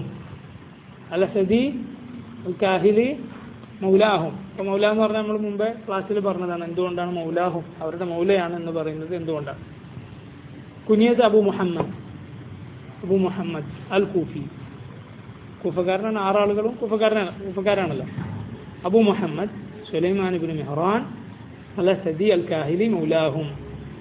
Speaker 1: അൽ അസദി അൽ കാഹിലി മൗലാഹും അപ്പോൾ മൗല എന്ന് പറഞ്ഞാൽ നമ്മൾ മുമ്പേ ക്ലാസ്സിൽ പറഞ്ഞതാണ് എന്തുകൊണ്ടാണ് മൗലാഹും അവരുടെ മൗലയാണ് എന്ന് പറയുന്നത് എന്തുകൊണ്ടാണ് കുനിയത് Abu Muhammad Abu Muhammad al Kufi കൂഫക്കാരനാണ് ആറാളുകളും കൂഫക്കാരനാണ് കൂഫക്കാരാണല്ലോ Abu Muhammad Sulaiman ibn Mehran al Asadi al Kahili മൗലാഹും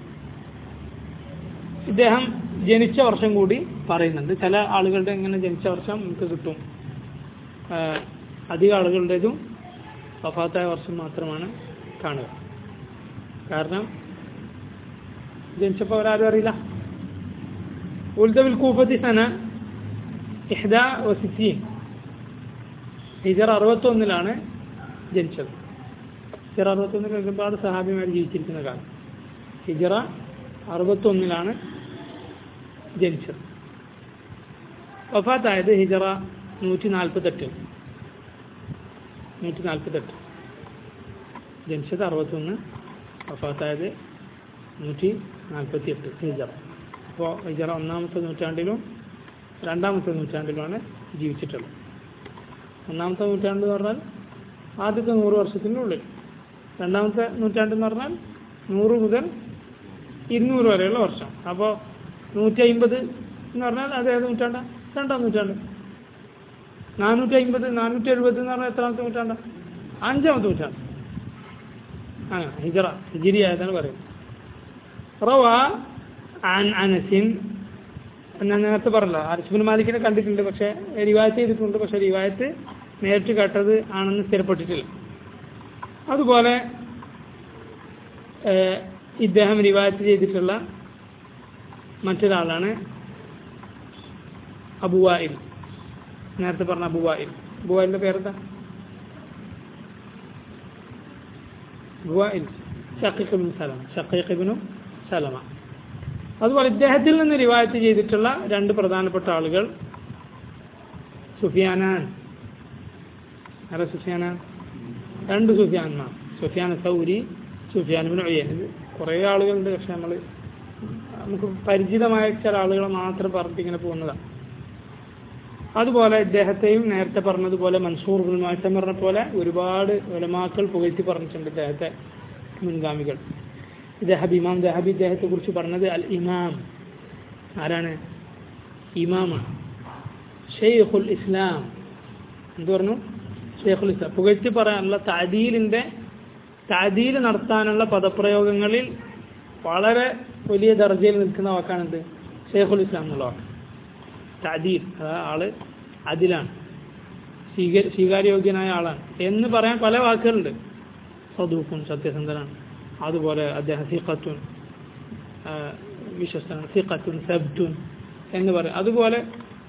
Speaker 1: ഇദ്ദേഹം ജനിച്ച വർഷം കൂടി പറയുന്നുണ്ട് ചില ആളുകളുടെ ഇങ്ങനെ ജനിച്ച വർഷം നമുക്ക് കിട്ടും ആ, അധിക ആളുകളുടേതും വഫാത്തായ വർഷം മാത്രമാണ് കാണുക കാരണം ജനിച്ചപ്പോൾ അവരാരും അറിയില്ല ഉൽദവിൽ കൂഫത്തി സന ഇഹ്ദ വസിത്തീൻ ഹിജർ അറുപത്തൊന്നിലാണ് ജനിച്ചത് ഹിജർ അറുപത്തൊന്നിൽ ഒരുപാട് സഹാബിമാർ ജീവിച്ചിരിക്കുന്ന കാലം ഹിജറ അറുപത്തൊന്നിലാണ് ജനിച്ചത് വഫാത്തായത് ഹിജറ നൂറ്റി നാൽപ്പത്തെട്ട് നൂറ്റി നാൽപ്പത്തെട്ട് ജനിച്ചത് അറുപത്തൊന്ന് വഫാത്തായത് നൂറ്റി നാൽപ്പത്തി എട്ട് ഹിജറ അപ്പോൾ ഹിജറ ഒന്നാമത്തെ നൂറ്റാണ്ടിലും രണ്ടാമത്തെ നൂറ്റാണ്ടിലുമാണ് ജീവിച്ചിട്ടുള്ളത് ഒന്നാമത്തെ നൂറ്റാണ്ട് എന്ന് പറഞ്ഞാൽ ആദ്യത്തെ നൂറ് വർഷത്തിനുള്ളിൽ രണ്ടാമത്തെ നൂറ്റാണ്ട് എന്ന് പറഞ്ഞാൽ നൂറ് മുതൽ ഇരുന്നൂറ് വരെയുള്ള വർഷം അപ്പോൾ നൂറ്റി അമ്പത് എന്ന് പറഞ്ഞാൽ അത് ഏത് നൂറ്റാണ്ടാ രണ്ടാം നൂറ്റാണ്ട് നാനൂറ്റി അമ്പത് നാനൂറ്റി എഴുപത് എന്ന് പറഞ്ഞാൽ എത്രാമത്തെ നൂറ്റാണ്ടാ അഞ്ചാമത്തെ നൂറ്റാണ്ട് ആ ഹിജറ ഹിജിരി ആയതാണ് പറയുന്നത് റവ ആൻ അനസിൻ ഞാൻ നേരത്തെ പറഞ്ഞല്ലോ അരിസുബിൻ മാലിക്കിനെ കണ്ടിട്ടുണ്ട് പക്ഷേ റിവായത്ത് ചെയ്തിട്ടുണ്ട് പക്ഷേ റിവായത്ത് നേരിട്ട് കേട്ടത് ആണെന്ന് സ്ഥിരപ്പെട്ടിട്ടില്ല അതുപോലെ ഏഹ്, ഇദ്ദേഹം റിവായത്ത് ചെയ്തിട്ടുള്ള മറ്റൊരാളാണ് അബുവായിൽ നേരത്തെ പറഞ്ഞ അബുവായിൽ അബുവായിലിന്റെ പേരെന്താ Abu Wail Shaqiq bin Salama Shaqiq bin Salama അതുപോലെ ഇദ്ദേഹത്തിൽ നിന്ന് റിവായത്ത് ചെയ്തിട്ടുള്ള രണ്ട് പ്രധാനപ്പെട്ട ആളുകൾ സുഫിയാനാൻ ആരാ സുഫിയാനാൻ രണ്ട് സുഫിയാന്മാർ സുഫിയാൻ സൗരി സുഫിയാൻ ബിൻ ഉയ്യൻ ഇത് കുറേ ആളുകളുണ്ട് പക്ഷെ നമ്മൾ നമുക്ക് പരിചിതമായ ചില ആളുകളെ മാത്രം പറഞ്ഞിട്ട് ഇങ്ങനെ പോകുന്നതാണ് അതുപോലെ ഇദ്ദേഹത്തെയും നേരത്തെ പറഞ്ഞതുപോലെ മൻസൂർ ബിൻ മാറ്റം പറഞ്ഞ പോലെ ഒരുപാട് ഉലമാക്കൾ പുകഴ്ത്തി പറഞ്ഞിട്ടുണ്ട് ഇദ്ദേഹത്തെ മുൻഗാമികൾ ദഹബ് ഇമാം ദഹബി ഇദ്ദേഹത്തെ കുറിച്ച് പറഞ്ഞത് അൽ ഇമാം ആരാണ് ഇമാമാണ് ഷെയ്ഖുൽ ഇസ്ലാം എന്ത് പറഞ്ഞു ഷെയ്ഖുൽ ഇസ്ലാം പുകഴ്ത്തി പറയാനുള്ള താദീലിൻ്റെ താദീൽ നടത്താനുള്ള പദപ്രയോഗങ്ങളിൽ വളരെ വലിയ ദർജയിൽ നിൽക്കുന്ന വാക്കാണെന്ത് ഷെയ്ഖുൽ ഇസ്ലാം എന്നുള്ള വാക്ക് താദീൽ അതാ ആള് അതിലാണ് സ്വീക സ്വീകാര്യോഗ്യനായ ആളാണ് എന്ന് പറയാൻ പല വാക്കുകളുണ്ട് സദൂഖും സത്യസന്ധനാണ് അതുപോലെ അദ്ദേഹം സിഖത്തുൻ വിശ്വസ്തനാണ് സിഖത്തുൻ സബ്തുൻ എന്ന് പറയും അതുപോലെ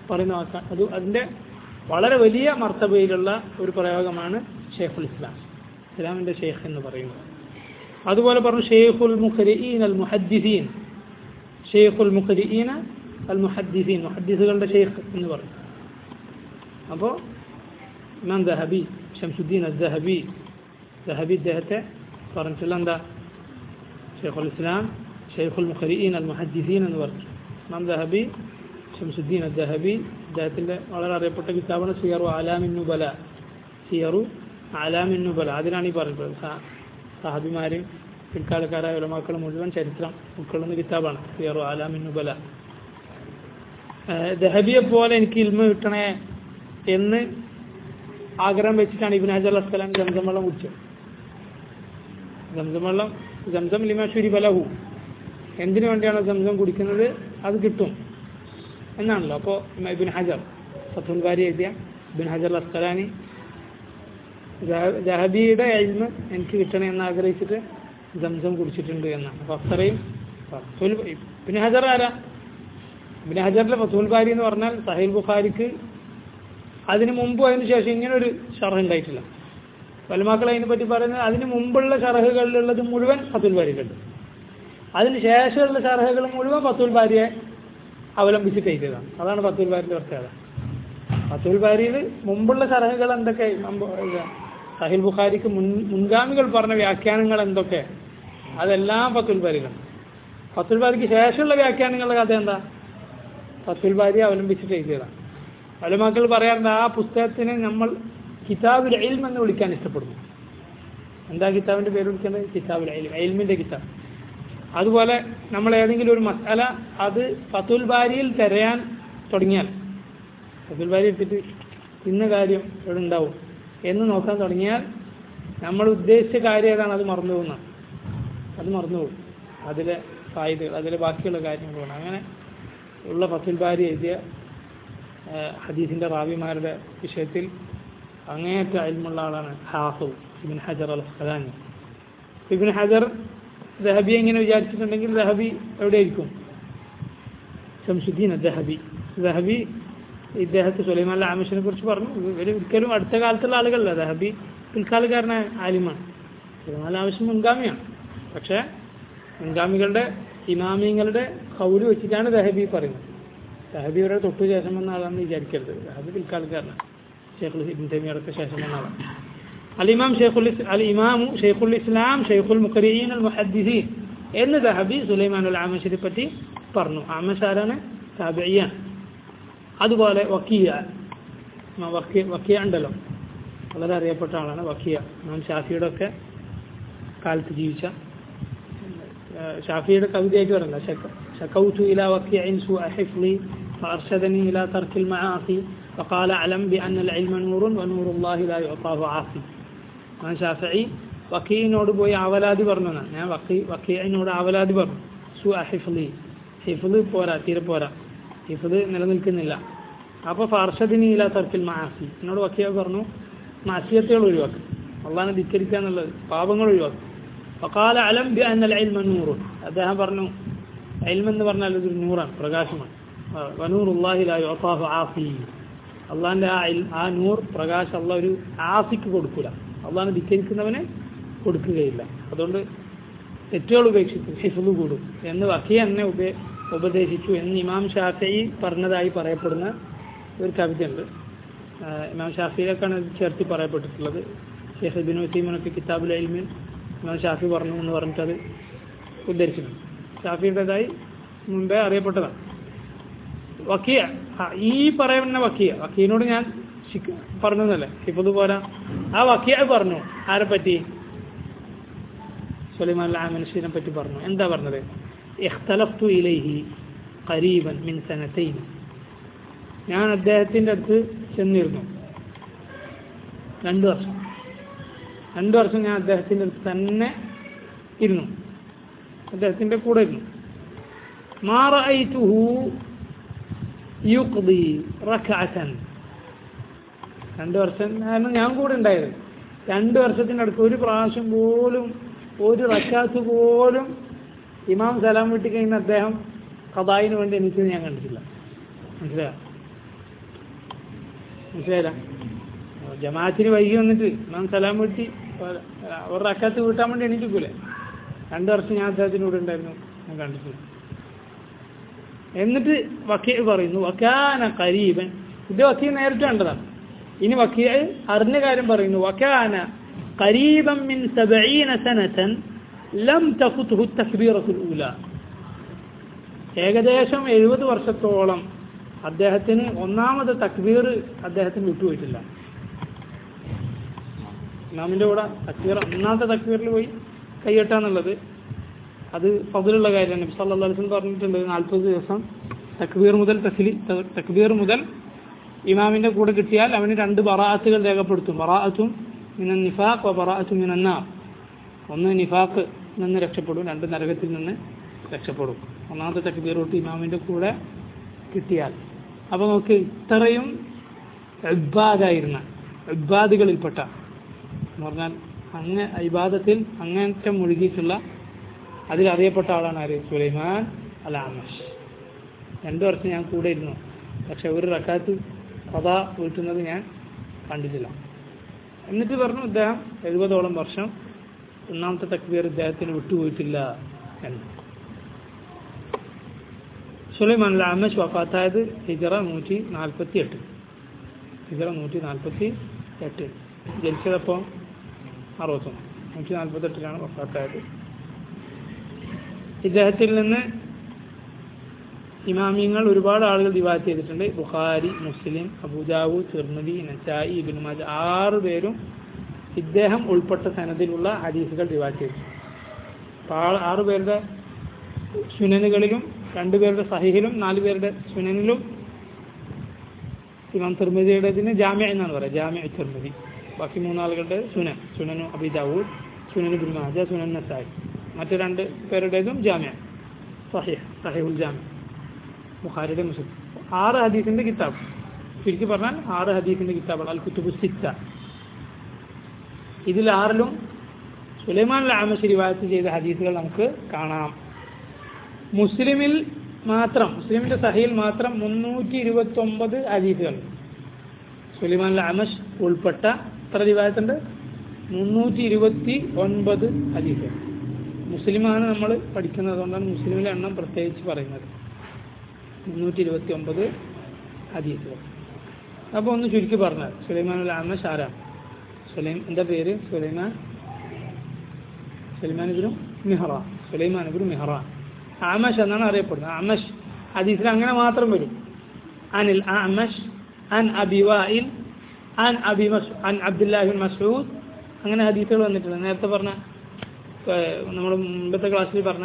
Speaker 1: പറയുന്ന വാക്കാണ് അത് അതിൻ്റെ വളരെ വലിയ മർത്തബയിലുള്ള ഒരു പ്രയോഗമാണ് ഷെയ്ഖുൽ ഇസ്ലാം ഇസ്ലാമിൻ്റെ ഷെയ്ഖ് എന്ന് പറയുന്നത് അതുപോലെ പറഞ്ഞു ഷെയ്ഖുൽ മുഖരിഈൻ അൽ മുഹദ്ദിസീൻ ഷെയ്ഖുൽ മുഖരിഈന അൽ മുഹദ്ദിസീൻ മുഹദ്ദിസുകളുടെ ഷെയ്ഖ് എന്ന് പറഞ്ഞു അപ്പോൾ ഇമാം ദഹബി ഷംസുദ്ദീൻ അൽ ദഹബി ദഹബി ഇദ്ദേഹത്തെ പറഞ്ഞിട്ടുള്ള എന്താ ഷെയ്ഖുൽ ഇസ്ലാം ഷെയ്ഖുൽ മുഖരിഈൻ അൽ മുഹദ്ദിസീൻ എന്ന് പറഞ്ഞു ഇമാം ദഹബി ഷംസുദ്ദീൻ അൽ ദഹബി അദ്ദേഹത്തിൻ്റെ വളരെ അറിയപ്പെട്ട കിതാബാണ് സിയറു ആലാമിൻ നുബല സിയറു ആലാമിൻ നുബല അതിനാണ് ഈ പറഞ്ഞത് സഹാബിമാരെയും പിൽക്കാലക്കാരായ ഉലമാക്കൾ മുഴുവൻ ചരിത്രം ഉൾക്കൊള്ളുന്ന കിതാബാണ് സിയറു ആലാമിൻ നുബല ദഹബിയെ പോലെ എനിക്ക് ഇൽമ കിട്ടണേ എന്ന് ആഗ്രഹം വെച്ചിട്ടാണ് ഇബിൻ ഹജർ അസ്കലാം ജംസം വെള്ളം കുടിച്ചത് സംസം വെള്ളം സംസം ലിമാശ്വരി ബലഹു എന്തിനു വേണ്ടിയാണ് സംസം കുടിക്കുന്നത് അത് കിട്ടും എന്നാണല്ലോ അപ്പോൾ ഇബിൻ ഹജർ ഫത്തുൽ ബാരി എഴുതിയ ഇബിൻ ഹജർ അസ്കലാനി ജഹബിയുടെ എൽമ് എനിക്ക് കിട്ടണേ എന്ന് ആഗ്രഹിച്ചിട്ട് സംസം കുടിച്ചിട്ടുണ്ട് എന്നാണ് അപ്പോൾ അത്രയും ഫത്തുൽ ഇബിൻ ഹജർ ആരാ ഇബിൻ ഹജറിലെ ഫത്തുൽ ബാരി എന്ന് പറഞ്ഞാൽ സഹീൽ ബുഖാരിക്ക് അതിന് മുമ്പ് അതിന് ശേഷം ഇങ്ങനെ ഒരു ഷറഹ് ഉണ്ടായിട്ടില്ല വലമാക്കൾ അതിനെ പറ്റി പറയുന്നത് അതിന് മുമ്പുള്ള ഷറഹുകളിലുള്ളത് മുഴുവൻ ഫത്തുൽ ബാരിയിലുണ്ട് അതിന് ശേഷമുള്ള ഷറഹുകൾ മുഴുവൻ ഫത്തുൽ ബാരിയെ അവലംബിച്ചിട്ട് എഴുതിയതാണ് അതാണ് ഫത്തുൽ ബാരിൻ്റെ പ്രത്യേകത ഫത്തുൽ ബാരിയിൽ മുമ്പുള്ള ഷറഹുകൾ എന്തൊക്കെ സഹിൽ ബുഖാരിക്ക് മുൻ മുൻഗാമികൾ പറഞ്ഞ വ്യാഖ്യാനങ്ങൾ എന്തൊക്കെ അതെല്ലാം ഫത്തുൽ ബാരിയിലാണ് ഫത്തുൽ ബാരിക്ക് ശേഷമുള്ള വ്യാഖ്യാനങ്ങളുടെ കഥ എന്താ ഫത്തുൽ ബാരിയെ അവലംബിച്ചിട്ട് എഴുതിയതാണ് വലമാക്കൾ പറയാറുണ്ട് ആ പുസ്തകത്തിന് നമ്മൾ കിതാബുൽ എൽം എന്ന് വിളിക്കാൻ ഇഷ്ടപ്പെടുന്നു എന്താ കിതാബിൻ്റെ പേര് വിളിക്കേണ്ടത് കിതാബുൽ എൽം എൽമിൻ്റെ കിതാബ് അതുപോലെ നമ്മൾ ഏതെങ്കിലും ഒരു മസാല അത് ഫത്തുൽ ബാരിയിൽ തിരയാൻ തുടങ്ങിയാൽ ഫത്തുൽ ബാരി എടുത്തിട്ട് ഇന്ന കാര്യം ഇവിടെ ഉണ്ടാവും എന്ന് നോക്കാൻ തുടങ്ങിയാൽ നമ്മൾ ഉദ്ദേശിച്ച കാര്യം ഏതാണ് അത് മറന്നു പോകുന്ന അത് മറന്നു പോകും അതിലെ ഫായിദകൾ അതിലെ ബാക്കിയുള്ള കാര്യങ്ങളുമാണ് അങ്ങനെ ഉള്ള ഫത്തുൽ ബാരി എഴുതിയ ഹദീസിൻ്റെ റാവിമാരുടെ വിഷയത്തിൽ അങ്ങേയറ്റ അൽമുള്ള ആളാണ് ഹാഫു ഇബിൻ ഹജർ അൽ ഹദാനി ഇബിൻ ഹജർ ദഹബി എങ്ങനെ വിചാരിച്ചിട്ടുണ്ടെങ്കിൽ ദഹബി എവിടെയായിരിക്കും ഷംസുദ്ദീൻ ദഹബി ദഹബി ഇദ്ദേഹത്തെ സുലൈമാൻ അൽ ആമിഷിനെ കുറിച്ച് പറഞ്ഞു ഇവർ ഒരിക്കലും അടുത്ത കാലത്തുള്ള ആളുകളല്ല ദഹബി പിൽക്കാലക്കാരനായ ആലിമാണ് സുലൈമാൻ അൽ ആമിഷൻ മുൻഗാമിയാണ് പക്ഷേ മുൻഗാമികളുടെ ഇമാമിങ്ങളുടെ കൗല് വെച്ചിട്ടാണ് ദഹബി പറയുന്നത് ദഹബിയുടെ തൊട്ടു ശേഷം വന്ന ആളാണെന്ന് വിചാരിക്കരുത് ദഹബി പിൽക്കാലക്കാരനാണ് ഷെയ്ഖുൽ ഇബിൻ തൈമിയടക്ക ശേഷം വന്ന ആളാണ് الإمام شيخ الإمام شيخ الإسلام شيخ المقرئين المحدثين എന്ന് ദഹബി സുലൈമാൻ അൽ ആമശിനെ പറ്റി പറഞ്ഞു ആമശ് ആരാണ് താബിയാണ് അതുപോലെ വക്കീയ വക്കീയ വക്കീയ ഉണ്ടല്ലോ വളരെ അറിയപ്പെട്ട ആളാണ് വക്കീയ നാം ഷാഫിയുടെ ഒക്കെ കാലത്ത് ജീവിച്ച ഷാഫിയുടെ കവിതയായിട്ട് പറയല്ല ഷക്കൗtu إلى وكيع سوء حفظي فأرشدني إلى ترك المعاصي فقال أعلم بأن العلم نور ونور الله لا يعطاه عاصي ഞാൻ ഷാഫി വക്കീനോട് പോയി അവലാതി പറഞ്ഞു ഞാൻ വക്കീ വക്കീനോട് അവലാതി പറഞ്ഞു സു ഹിഫ്ലി ഹിഫ്ല് പോരാ തീരെ പോരാ ഹിഫ്ല് നിലനിൽക്കുന്നില്ല അപ്പോൾ ഫർഷദിനിയില്ല തർക്കിൽ മാസി എന്നോട് വക്കീൽ പറഞ്ഞു മാസിയത്തുകൾ ഒഴിവാക്കും അള്ളാനെ ധിക്കരിക്കുക എന്നുള്ളത് പാപങ്ങൾ ഒഴിവാക്കും വക്കാല അലം ബി അന്നൽ അൽമ നൂറും അദ്ദേഹം പറഞ്ഞു അൽമെന്ന് പറഞ്ഞാൽ ഇതൊരു നൂറാണ് പ്രകാശമാണ് വനൂർ ഉള്ളാഹിലായി ഒഫാഹു ആഫി അള്ളാഹിൻ്റെ ആ ആ നൂർ പ്രകാശം അള്ള ഒരു ആഫിക്ക് കൊടുക്കൂല അള്ളാഹിനെ ധിക്കരിക്കുന്നവനെ കൊടുക്കുകയില്ല അതുകൊണ്ട് തെറ്റുകൾ ഉപേക്ഷിക്കും ഹിഫുദ് കൂടും എന്ന് വക്കി എന്നെ ഉപ ഉപദേശിച്ചു എന്ന് ഇമാം ഷാഫി പറഞ്ഞതായി പറയപ്പെടുന്ന ഒരു കവിതയുണ്ട് ഇമാം ഷാഫിയിലേക്കാണ് ഇത് ചേർത്തി പറയപ്പെട്ടിട്ടുള്ളത് ഷെയ്ഖ് ബിൻ വസീമനൊക്കെ കിതാബുൽ അൽമിൻ ഇമാം ഷാഫി പറഞ്ഞു എന്ന് പറഞ്ഞിട്ടത് ഉദ്ധരിച്ചിട്ടുണ്ട് ഷാഫിയുടേതായി മുമ്പേ അറിയപ്പെട്ടതാണ് വക്കിയ ഈ പറയുന്ന വക്കിയ വക്കീനോട് ഞാൻ പറഞ്ഞതല്ലേ ഇപ്പൊ പോരാ ആ വക്കിയ പറഞ്ഞു ആരെ പറ്റി സുലൈമാൻ ആമൻഷീനെ പറ്റി പറഞ്ഞു എന്താ പറഞ്ഞത് ഇഖ്തലഫ്തു ഇലൈഹി ഖരീബൻ മിൻ സനതൈൻ ഞാൻ അദ്ദേഹത്തിൻ്റെ അടുത്ത് ചെന്നിരുന്നു രണ്ടു വർഷം രണ്ടു വർഷം ഞാൻ അദ്ദേഹത്തിൻ്റെ അടുത്ത് തന്നെ ഇരുന്നു അദ്ദേഹത്തിൻ്റെ കൂടെ ഇരുന്നു മാറൈതുഹു യുക്തി റക്കാറ്റൻ രണ്ട് വർഷം കാരണം ഞാൻ കൂടെ ഉണ്ടായത് രണ്ട് വർഷത്തിൻ്റെ അടുത്ത് ഒരു പ്രാവശ്യം പോലും ഒരു റക്കാത്ത് പോലും ഇമാം സലാം വീട്ടി കഴിഞ്ഞ അദ്ദേഹം കഥായിന് വേണ്ടി എനിക്ക് ഞാൻ കണ്ടിട്ടില്ല മനസ്സിലായോ മനസ്സിലായില്ല ജമാഅത്തിന് വൈകി വന്നിട്ട് ഇമാം സലാം വീട്ടി ഒരു റക്കാത്ത് വീട്ടാൻ വേണ്ടി എണീറ്റിക്കൂലേ രണ്ട് വർഷം ഞാൻ അദ്ദേഹത്തിൻ്റെ കൂടെ ഉണ്ടായിരുന്നു ഞാൻ കണ്ടിട്ടുണ്ട് എന്നിട്ട് വക്കീ പറയുന്നു വക്കാന കരീബൻ ഇത് വക്കീ നേരിട്ട് കണ്ടതാണ് ഇനി വക്കീ അറിഞ്ഞ കാര്യം പറയുന്നു വക്കാന കരീബൻ മിൻ സബഈന സനതൻ ലം തഫുതുഹു തക്ബീറത്തുൽ ഊല ഏകദേശം എഴുപത് വർഷത്തോളം അദ്ദേഹത്തിന് ഒന്നാമത് തക്ബീർ അദ്ദേഹത്തിന് വിട്ടുപോയിട്ടില്ല ഇമാമിൻ്റെ കൂടെ തക്ബീർ ഒന്നാമത്തെ തക്ബീറിൽ പോയി കൈയ്യട്ടാന്നുള്ളത് അത് ഫതിലുള്ള കാര്യമാണ് നബി സല്ലല്ലാഹു അലൈഹി വസല്ലം പറഞ്ഞിട്ടുണ്ട് നാൽപ്പത് ദിവസം തക്ബീർ മുതൽ തസ്ലി തക്ബീർ മുതൽ ഇമാമിൻ്റെ കൂടെ കിട്ടിയാൽ അവന് രണ്ട് ബറാഅത്തുകൾ രേഖപ്പെടുത്തും ബറാഅത്തും മിനൻ നിഫാഖ് വ ബറാഅത്തും മിനൻ നാർ ഒന്ന് നിഫാഖ് നിന്ന് രക്ഷപ്പെടും രണ്ട് നരകത്തിൽ നിന്ന് രക്ഷപ്പെടും ഒന്നാമത്തെ തക്ബീർ തൊട്ട് ഇമാമിൻ്റെ കൂടെ കിട്ടിയാൽ അപ്പോൾ നമുക്ക് ഇത്രയും ഇബാദായിരുന്ന ഇബാദുകളിൽപ്പെട്ട എന്ന് പറഞ്ഞാൽ അങ്ങ് ഇബാദത്തിൽ അങ്ങേറ്റം മുഴുകിയിട്ടുള്ള അതിലറിയപ്പെട്ട ആളാണ് ആര് സുലൈമാൻ അൽ ആമഷ് രണ്ടു വർഷം ഞാൻ കൂടെ ഇരുന്നു പക്ഷെ ഒരു റക്കാത്ത് കഥ വീട്ടുന്നത് ഞാൻ കണ്ടിട്ടില്ല എന്നിട്ട് പറഞ്ഞു ഇദ്ദേഹം എഴുപതോളം വർഷം ഒന്നാമത്തെ തക്ബീർ ഇദ്ദേഹത്തിന് വിട്ടുപോയിട്ടില്ല എന്ന് സുലൈമാൻ അൽ ആമഷ് വഫാത്തായത് ഹിജറ നൂറ്റി നാൽപ്പത്തി എട്ട് ഹിജറ നൂറ്റി നാൽപ്പത്തി എട്ട് ജനിച്ചതപ്പോൾ അറുപത്തൊന്ന് നൂറ്റി നാൽപ്പത്തെട്ടിലാണ് വഫാത്തായത് ഇദ്ദേഹത്തിൽ നിന്ന് ഇമാമിയങ്ങൾ ഒരുപാട് ആളുകൾ റിവായത്ത് ചെയ്തിട്ടുണ്ട് ബുഖാരി മുസ്ലിം അബുദാവു തിർമതി നസായി ഇബിൻ മാജ് ആറ് പേരും ഇദ്ദേഹം ഉൾപ്പെട്ട സനദിലുള്ള ഹദീസുകൾ റിവായത്ത് ചെയ്തു അപ്പോൾ ആ ആറ് പേരുടെ സുനനുകളിലും രണ്ടുപേരുടെ സഹിഹിലും നാല് പേരുടെ സുനനിലും ഇമാം തിർമതിയുടേതിന് ജാമ്യ എന്നാണ് പറയുക ജാമ്യ തിർമതി ബാക്കി മൂന്നാളുകളുടെ സുനൻ സുനനു അബിദാവൂദ് സുനൻ ഇബിൻ മാജ സുനൻ നസായി മറ്റു രണ്ട് പേരുടേതും ജാമ്യ സഹിഹ് സഹിഹുൽ ജാമ്യ ബുഖാരിയുടെ മുസ്ലിം ആറ് ഹദീസിന്റെ കിതാബ് ചുരുക്കി പറഞ്ഞാൽ ആറ് ഹദീസിന്റെ കിതാബാണ് അൽ കുത്തുബു സിത്ത ഇതിൽ ആറിലും സുലൈമാൻ ആമശ് റിവായത്ത് ചെയ്ത ഹദീസുകൾ നമുക്ക് കാണാം മുസ്ലിമിൽ മാത്രം മുസ്ലിമിന്റെ സഹയിൽ മാത്രം മുന്നൂറ്റി ഇരുപത്തി ഒമ്പത് ഹദീസുകൾ സുലൈമാൻ അമഷ് ഉൾപ്പെട്ട എത്ര റിവായത്തുണ്ട് മുന്നൂറ്റി ഇരുപത്തി ഒൻപത് ഹദീസുകൾ മുസ്ലിമാണ് നമ്മൾ പഠിക്കുന്നത് അതുകൊണ്ടാണ് മുസ്ലിമിലെ എണ്ണം പ്രത്യേകിച്ച് പറയുന്നത് മുന്നൂറ്റി ഇരുപത്തി ഒമ്പത് ഹദീസുകൾ അപ്പോൾ ഒന്ന് ചുരുക്കി പറഞ്ഞാൽ സുലൈമാൻ ഉൽ അമഷ് ആരാണ് സുലൈം എന്താ പേര് സുലൈമാൻ സുലൈമാൻ ഇബിനും മിഹ്റാൻ സുലൈമാൻ ഇബിനും മിഹ്റാൻ ആമഷ് എന്നാണ് അറിയപ്പെടുന്നത് ആമഷ് ഹദീസിൽ അങ്ങനെ മാത്രം വരും അനിൽ ആമഷ് അൻ അബി വായിൽ അൻ അബി മസ് അൻ അബ്ദുല്ലാഹിബിൻ മസൂദ് അങ്ങനെ ഹദീസുകൾ വന്നിട്ടുണ്ട് നേരത്തെ പറഞ്ഞ നമ്മൾ മുമ്പത്തെ ക്ലാസ്സിൽ പറഞ്ഞ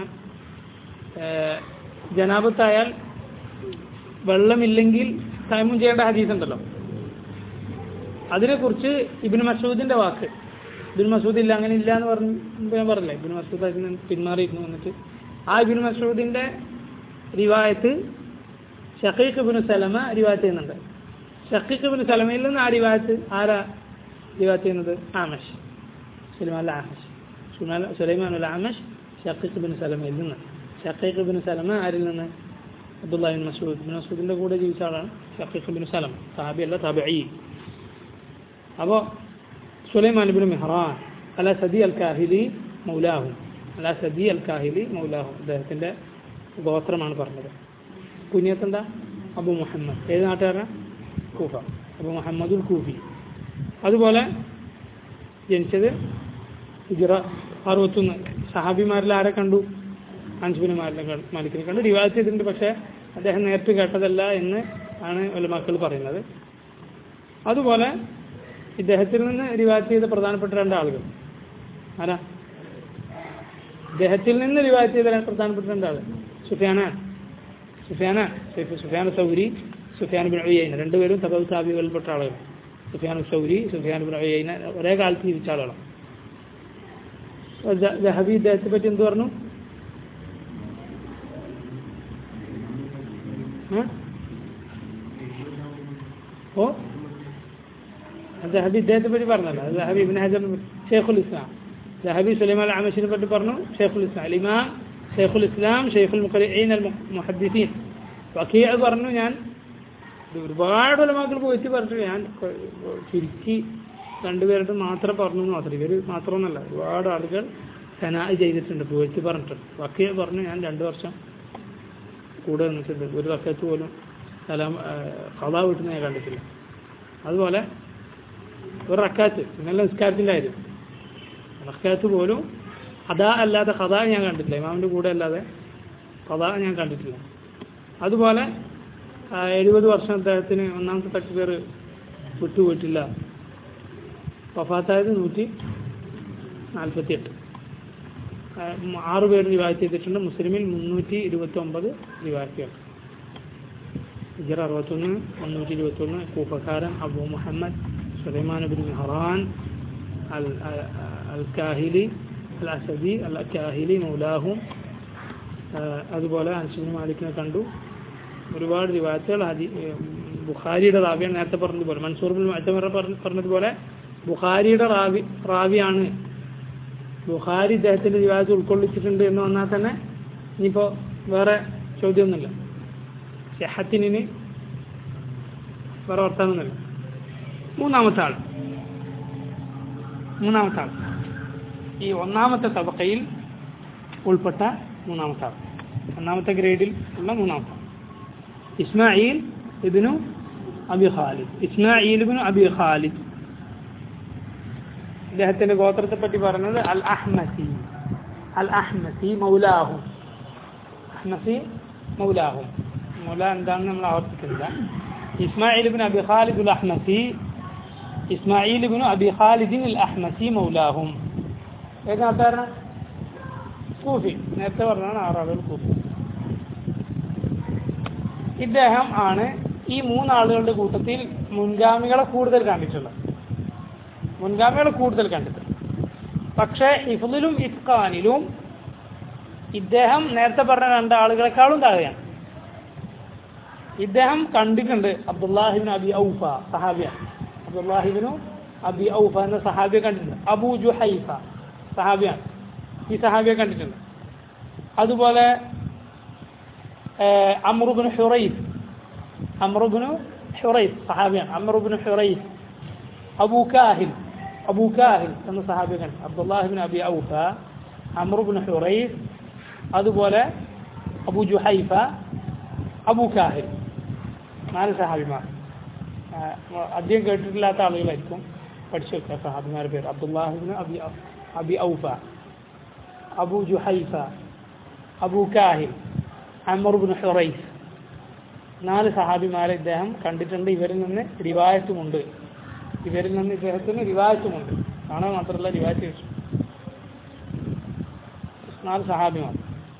Speaker 1: ജനാപത്തായാൽ വെള്ളമില്ലെങ്കിൽ തൈമും ചെയ്യേണ്ട ഹദീസ് ഉണ്ടല്ലോ അതിനെക്കുറിച്ച് ഇബിൻ മസൂദിന്റെ വാക്ക് ഇബിൻ മസൂദ് ഇല്ല അങ്ങനെ ഇല്ല എന്ന് പറഞ്ഞു ഞാൻ പറഞ്ഞില്ലേ ഇബിൻ മസൂദ് അതിൽ നിന്ന് പിന്മാറിയിരുന്നു എന്നിട്ട് ആ ഇബിൻ മസൂദിന്റെ റിവായത്ത് ഷഖീഖ് ഇബിൻ സലമ റിവായത്ത് ചെയ്യുന്നുണ്ട് ഷഖീഖ് ഇബിൻ സലമയിൽ നിന്ന് ആ റിവായത്ത് ആരാ റിവായത്ത് ചെയ്യുന്നത് ആമഷ് സുലൈമാൻ ആമഷ് സുലൈമാൻ ഉൽ ആമഷ് ഷഖീഖ് ഇബിൻ സലമയിൽ നിന്ന് ഷഖീഖ് ഇബിൻ സലമ ആരിൽ നിന്ന് അബ്ദുല്ലാഹിൻ മസൂദ് ഇബിൻ മസൂദിന്റെ കൂടെ ജീവിച്ച ആളാണ് ഷഖീഖ് ഇബിൻ സലമ താബി അല്ല തബഈ അപ്പോൾ സുലൈമാൻ ഇബിൻ മെഹ്റാൻ അല സദി അൽ കാഹിലി മൗലാഹും അല സദി അൽ കാഹിലി മൗലാഹും അദ്ദേഹത്തിൻ്റെ ഗോത്രമാണ് പറഞ്ഞത് കുഞ്ഞത്തെന്താ അബു മുഹമ്മദ് ഏത് നാട്ടുകാരനാണ് കൂഫ അബു മുഹമ്മദുൽ കൂഫി അതുപോലെ ജനിച്ചത് ഹിജറ അറുപത്തൊന്ന് സഹാബിമാരിൽ ആരെ കണ്ടു അൻസുബിനുമാരിലെ മാലിക്കിനെ കണ്ടു റിവാജ് ചെയ്തിട്ടുണ്ട് പക്ഷേ അദ്ദേഹം നേരിട്ട് കേട്ടതല്ല എന്ന് ആണ് മക്കൾ പറയുന്നത് അതുപോലെ ഇദ്ദേഹത്തിൽ നിന്ന് റിവായത്ത് ചെയ്ത പ്രധാനപ്പെട്ട രണ്ട് ആളുകൾ ആരാ ഇദ്ദേഹത്തിൽ നിന്ന് റിവായത്ത് ചെയ്ത പ്രധാനപ്പെട്ട രണ്ടാൾ സുഫിയാന സുഫിയാന Sufyan Thauri Sufyan bin Uyaina രണ്ടുപേരും തബവ് സാബികളിൽപ്പെട്ട ആളുകൾ Sufyan Thauri Sufyan bin Uyaina ഒരേ കാലത്ത് ജീവിച്ച ആളുകളാണ് ജഹബി ഇദ്ദേഹത്തെ പറ്റി എന്ത് പറഞ്ഞു ഓ ജഹബി ഇദ്ദേഹത്തെ പറ്റി പറഞ്ഞല്ലോ ജഹബി ഇബിൻ ഹജർ ഷെയ്ഖുൽ ഇസ്ലാം ജഹബി സുലൈമാൻ അമഷിനെ പറ്റി പറഞ്ഞു ഷെയ്ഖുൽ ഇസ്ലാം അലിമാം ഷെയ്ഖുൽ ഇസ്ലാം ഷെയ്ഖുൽ മുഖലീൻ അൽ മുഹദ്ദിസീൻ വക്കീ പറഞ്ഞു ഞാൻ ഇത് ഒരുപാട് ഉലമാക്കൾ പോയിട്ട് പറഞ്ഞു ഞാൻ കൊ- ചുരുക്കി രണ്ടുപേരുടെ മാത്രം പറഞ്ഞു എന്ന് മാത്രം ഇവർ മാത്രമൊന്നല്ല ഒരുപാട് ആളുകൾ സനാ ചെയ്തിട്ടുണ്ട് പോയിട്ട് പറഞ്ഞിട്ടുണ്ട് വക്കീൽ പറഞ്ഞു ഞാൻ രണ്ട് വർഷം കൂടെ നിന്നിട്ടുണ്ട് ഒരു വക്കത്ത് പോലും സലാം കഥ വീട്ടുന്ന ഞാൻ കണ്ടിട്ടില്ല അതുപോലെ ഒരു റക്കാത്ത് ഇന്നലെ നിസ്കാരത്തിൻ്റെ കാര്യം റക്കാത്ത് പോലും അതാ അല്ലാതെ കഥ ഞാൻ കണ്ടിട്ടില്ല ഇമാമിൻ്റെ കൂടെ അല്ലാതെ കഥ ഞാൻ കണ്ടിട്ടില്ല അതുപോലെ ആ, എഴുപത് വർഷം അദ്ദേഹത്തിന് ഒന്നാമത്തെ തക്ബീർ വിട്ടുപോയിട്ടില്ല വഫാത്തായത് നൂറ്റി നാൽപ്പത്തിയെട്ട് ആറ് പേര് റിവായത്ത് ചെയ്തിട്ടുണ്ട് മുസ്ലിമിൽ മുന്നൂറ്റി ഇരുപത്തി ഒമ്പത് റിവായത്തുകൾ ഹിജറ അറുപത്തൊന്ന് മുന്നൂറ്റി ഇരുപത്തൊന്ന് കൂഫക്കാരൻ Abu Muhammad Sulaiman bin Mehran al അ- al Kahili al Asadi al Kahili മൗലാഹും ആ, അതുപോലെ അൻസുബിൻ മാലിക്കിനെ കണ്ടു ഒരുപാട് റിവായത്തുകൾ ഹദി ബുഖാരിയുടെ റാവിയാണ് നേരത്തെ പറഞ്ഞതുപോലെ മൻസൂർ ബിൻ അറ്റമറ പറഞ്ഞതുപോലെ ബുഖാരിയുടെ റാവി റാവിയാണ് ബുഖാരി ഇദ്ദേഹത്തിന്റെ റിവായത്ത് ഉൾക്കൊള്ളിച്ചിട്ടുണ്ട് എന്ന് വന്നാൽ തന്നെ ഇനിയിപ്പോൾ വേറെ ചോദ്യമൊന്നുമില്ല ഷഹത്തിന് വേറെ വർത്താനൊന്നുമില്ല മൂന്നാമത്തെ ആൾ മൂന്നാമത്തെ ആൾ ഈ ഒന്നാമത്തെ തബക്കയിൽ ഉൾപ്പെട്ട മൂന്നാമത്തെ ആൾ ഒന്നാമത്തെ ഗ്രേഡിൽ ഉള്ള മൂന്നാമത്തെ ആൾ ഇസ്മായിൽ ഇബിനു അബി ഖാലിദ് ഇസ്മായിൽ ഇബിനു അബി ഖാലിദ് ഇദ്ദേഹത്തിന്റെ ഗോത്രത്തെ പറ്റി പറയുന്നത് അൽ അഹ്മസി അൽ അഹ്മസി മൗലാഹും അഹ്മസി മൗലാഹും മൗല എന്താണെന്ന് നമ്മൾ ആവർത്തിക്കുന്നില്ല ഇസ്മായിൽ ഇബിൻ അബി ഖാലിദ് ഉൽ അഹ്മസി ഇസ്മായിൽ ഇബിൻ അബി ഖാലിദിൻ അൽ അഹ്മസി മൗലാഹും ഏത് നാട്ടുകാരനാണ് കൂഫി നേരത്തെ പറഞ്ഞാണ് ആറാളുകൾ കൂഫി ഇദ്ദേഹം ആണ് ഈ മൂന്നാളുകളുടെ കൂട്ടത്തിൽ മുൻഗാമികളെ കൂടുതൽ കണ്ടിട്ടുള്ളത് മുൻഗാമികളെ കൂടുതൽ കണ്ടിട്ടുണ്ട് പക്ഷേ ഇഫ്ലിലും ഇഫ്ഖാനിലും ഇദ്ദേഹം നേരത്തെ പറഞ്ഞ രണ്ട് ആളുകളെക്കാളും താഴെയാണ് ഇദ്ദേഹം കണ്ടിട്ടുണ്ട് അബ്ദുല്ലാഹിബിൻ അബി ഔഫ സഹാബിയ അബ്ദുല്ലാഹിബിനു അബി ഔഫ എന്ന സഹാബിയെ കണ്ടിട്ടുണ്ട് അബൂ ജുഹൈഫ സഹാബിയാണ് ഈ സഹാബിയെ കണ്ടിട്ടുണ്ട് അതുപോലെ അമ്രുബിന് ഹുറൈസ് അമ്രുബിന് ഹുറൈസ് സഹാബിയാണ് അമ്രുബിന് ഹുറൈസ് അബൂ കാഹിൽ അബൂ കാഹിൽ എന്ന സഹാബിയെ കണ്ടു അബ്ദുല്ലാഹിബിൻ അബി ഔഫ അമ്രുബിന് ഹുറൈസ് അതുപോലെ അബൂ ജുഹൈഫ അബൂ കാഹിൽ നാല് സഹാബിമാർ ആ, അധികം കേട്ടിട്ടില്ലാത്ത ആളുകളായിരിക്കും പഠിച്ചു വെക്കുക സഹാബിമാരുടെ പേര് അബ്ദുല്ലാഹിബിൻ അബി അബി ഔഫ അബൂ ജുഹൈഫ അബൂ കാഹിൽ അമർബിൻ ഹുറൈസ് നാല് സഹാബിമാരെ ഇദ്ദേഹം കണ്ടിട്ടുണ്ട് ഇവരിൽ നിന്ന് റിവായത്തുമുണ്ട് ഇവരിൽ നിന്ന് ഇദ്ദേഹത്തിന് റിവായത്തുമുണ്ട് കാണാൻ മാത്രമല്ല റിവായത്ത് കിട്ടും നാല് സഹാബിമാർ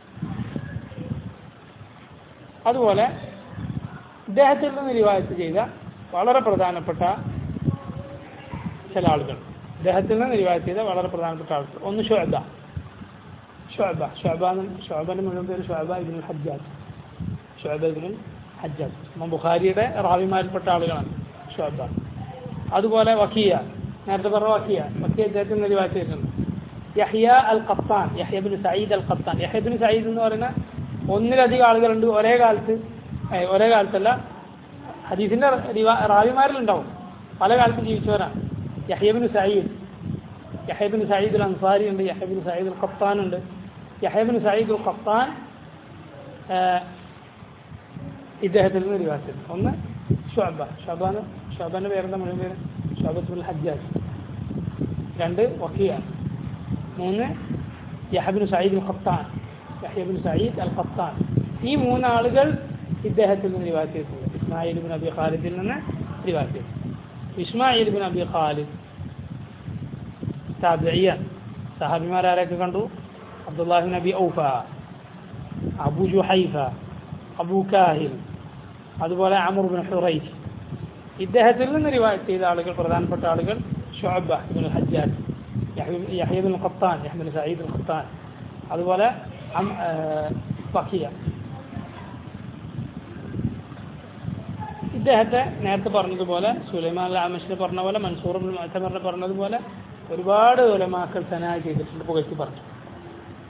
Speaker 1: അതുപോലെ ഇദ്ദേഹത്തിൽ നിന്ന് റിവായത്ത് ചെയ്ത വളരെ പ്രധാനപ്പെട്ട ചില ആളുകൾ ഇദ്ദേഹത്തിൽ നിന്ന് റിവായത്ത് ചെയ്ത വളരെ പ്രധാനപ്പെട്ട ആളുകൾ ഒന്ന് ഷുഅബ ഷുഅബ ഷുഅബ ഷുഅബന്റെ മുഴുവൻ പേര് ഷുഅബ ഇബ്നുൽ ഹജ്ജാജ് ഷുഅബ ഇബ്നുൽ ഹജ്ജാജ് ഇമാം ബുഖാരിയുടെ റാവിമാരിൽപ്പെട്ട ആളുകളാണ് ഷുഅബ അതുപോലെ വക്കിയ നേരത്തെ പറഞ്ഞ വക്കിയ വക്കിയ ഇദ്ദേഹത്തിൽ നിന്ന് റിവായത്ത് ചെയ്തിട്ടുണ്ട് Yahya al Qattan Yahya bin Sayyid al Qattan Yahya bin Sayyid എന്ന് പറയുന്ന ഒന്നിലധികം ആളുകളുണ്ട് ഒരേ കാലത്ത് ഏ, ഒരേ കാലത്തല്ല ഹദീസിന്റെ റിവാ- റാവിമാരിലുണ്ടാവും പല കാലത്ത് ജീവിച്ചവരാണ് യഹ്യബിൻ സയ്യിദ് യഹ്യബിൻ സയ്യിദ് അൽ അൻസാരി ഉണ്ട് യഹ്യബിൻ സയ്യിദ് അൽ ഖത്താൻ ഉണ്ട് യഹ്യബിൻ സയ്യിദ് അൽ ഖത്താൻ ഏ, ഇദ്ദേഹത്തിൽ നിന്ന് റിവാസ് ഒന്ന് ഷുഅബ ഷുഅബാന് ഷുഅബാന്റെ പേരെന്താ മുഴുവൻ പേര് ഷുഅബത്തുൽ ഹജ്ജാജ് രണ്ട് വക്കിയ മൂന്ന് യഹബിൻ സയ്യിദ് അൽ ഖത്താൻ യഹ്യബിൻ സയ്യിദ് അൽ ഖത്താൻ ഈ മൂന്നാളുകൾ ഇദ്ദേഹത്തിൽ നിന്ന് റിവാസ് ചെയ്തിട്ടുണ്ട് ഇസ്മായിൽ ബിൻ അബി ഖാലിദിൽ നിന്ന് റിവാസ് ചെയ്തു ഇസ്മായിൽ ബിൻ അബി ഖാലിദ് താബിയ്യാൻ സഹാബിമാരാരൊക്കെ കണ്ടു അബ്ദുല്ലാഹിബിൻ അബി ഔഫ അബു ജുഹൈഫ അബു കാഹിൽ അതുപോലെ അമർ ബിൻ ഹുറൈസ് ഇദ്ദേഹത്തിൽ നിന്ന് റിവായത്ത് ചെയ്ത ആളുകൾ പ്രധാനപ്പെട്ട ആളുകൾ Shuba bin Hajjaj Yahya bin Qattan Yahya bin Sayyid bin Qattan അതുപോലെ അം- ആ, ഫക്കിയ ഇദ്ദേഹത്തെ നേരത്തെ പറഞ്ഞതുപോലെ സുലൈമാൻ അൽ ആമഷിന് പറഞ്ഞ പോലെ മൻസൂർ ബിൻ മുഅ്തമറിന് പറഞ്ഞതുപോലെ ഒരുപാട് ഉലമാക്കൾ സനായ ചെയ്തിട്ടുണ്ട് പുകഴ്ത്തി പറഞ്ഞു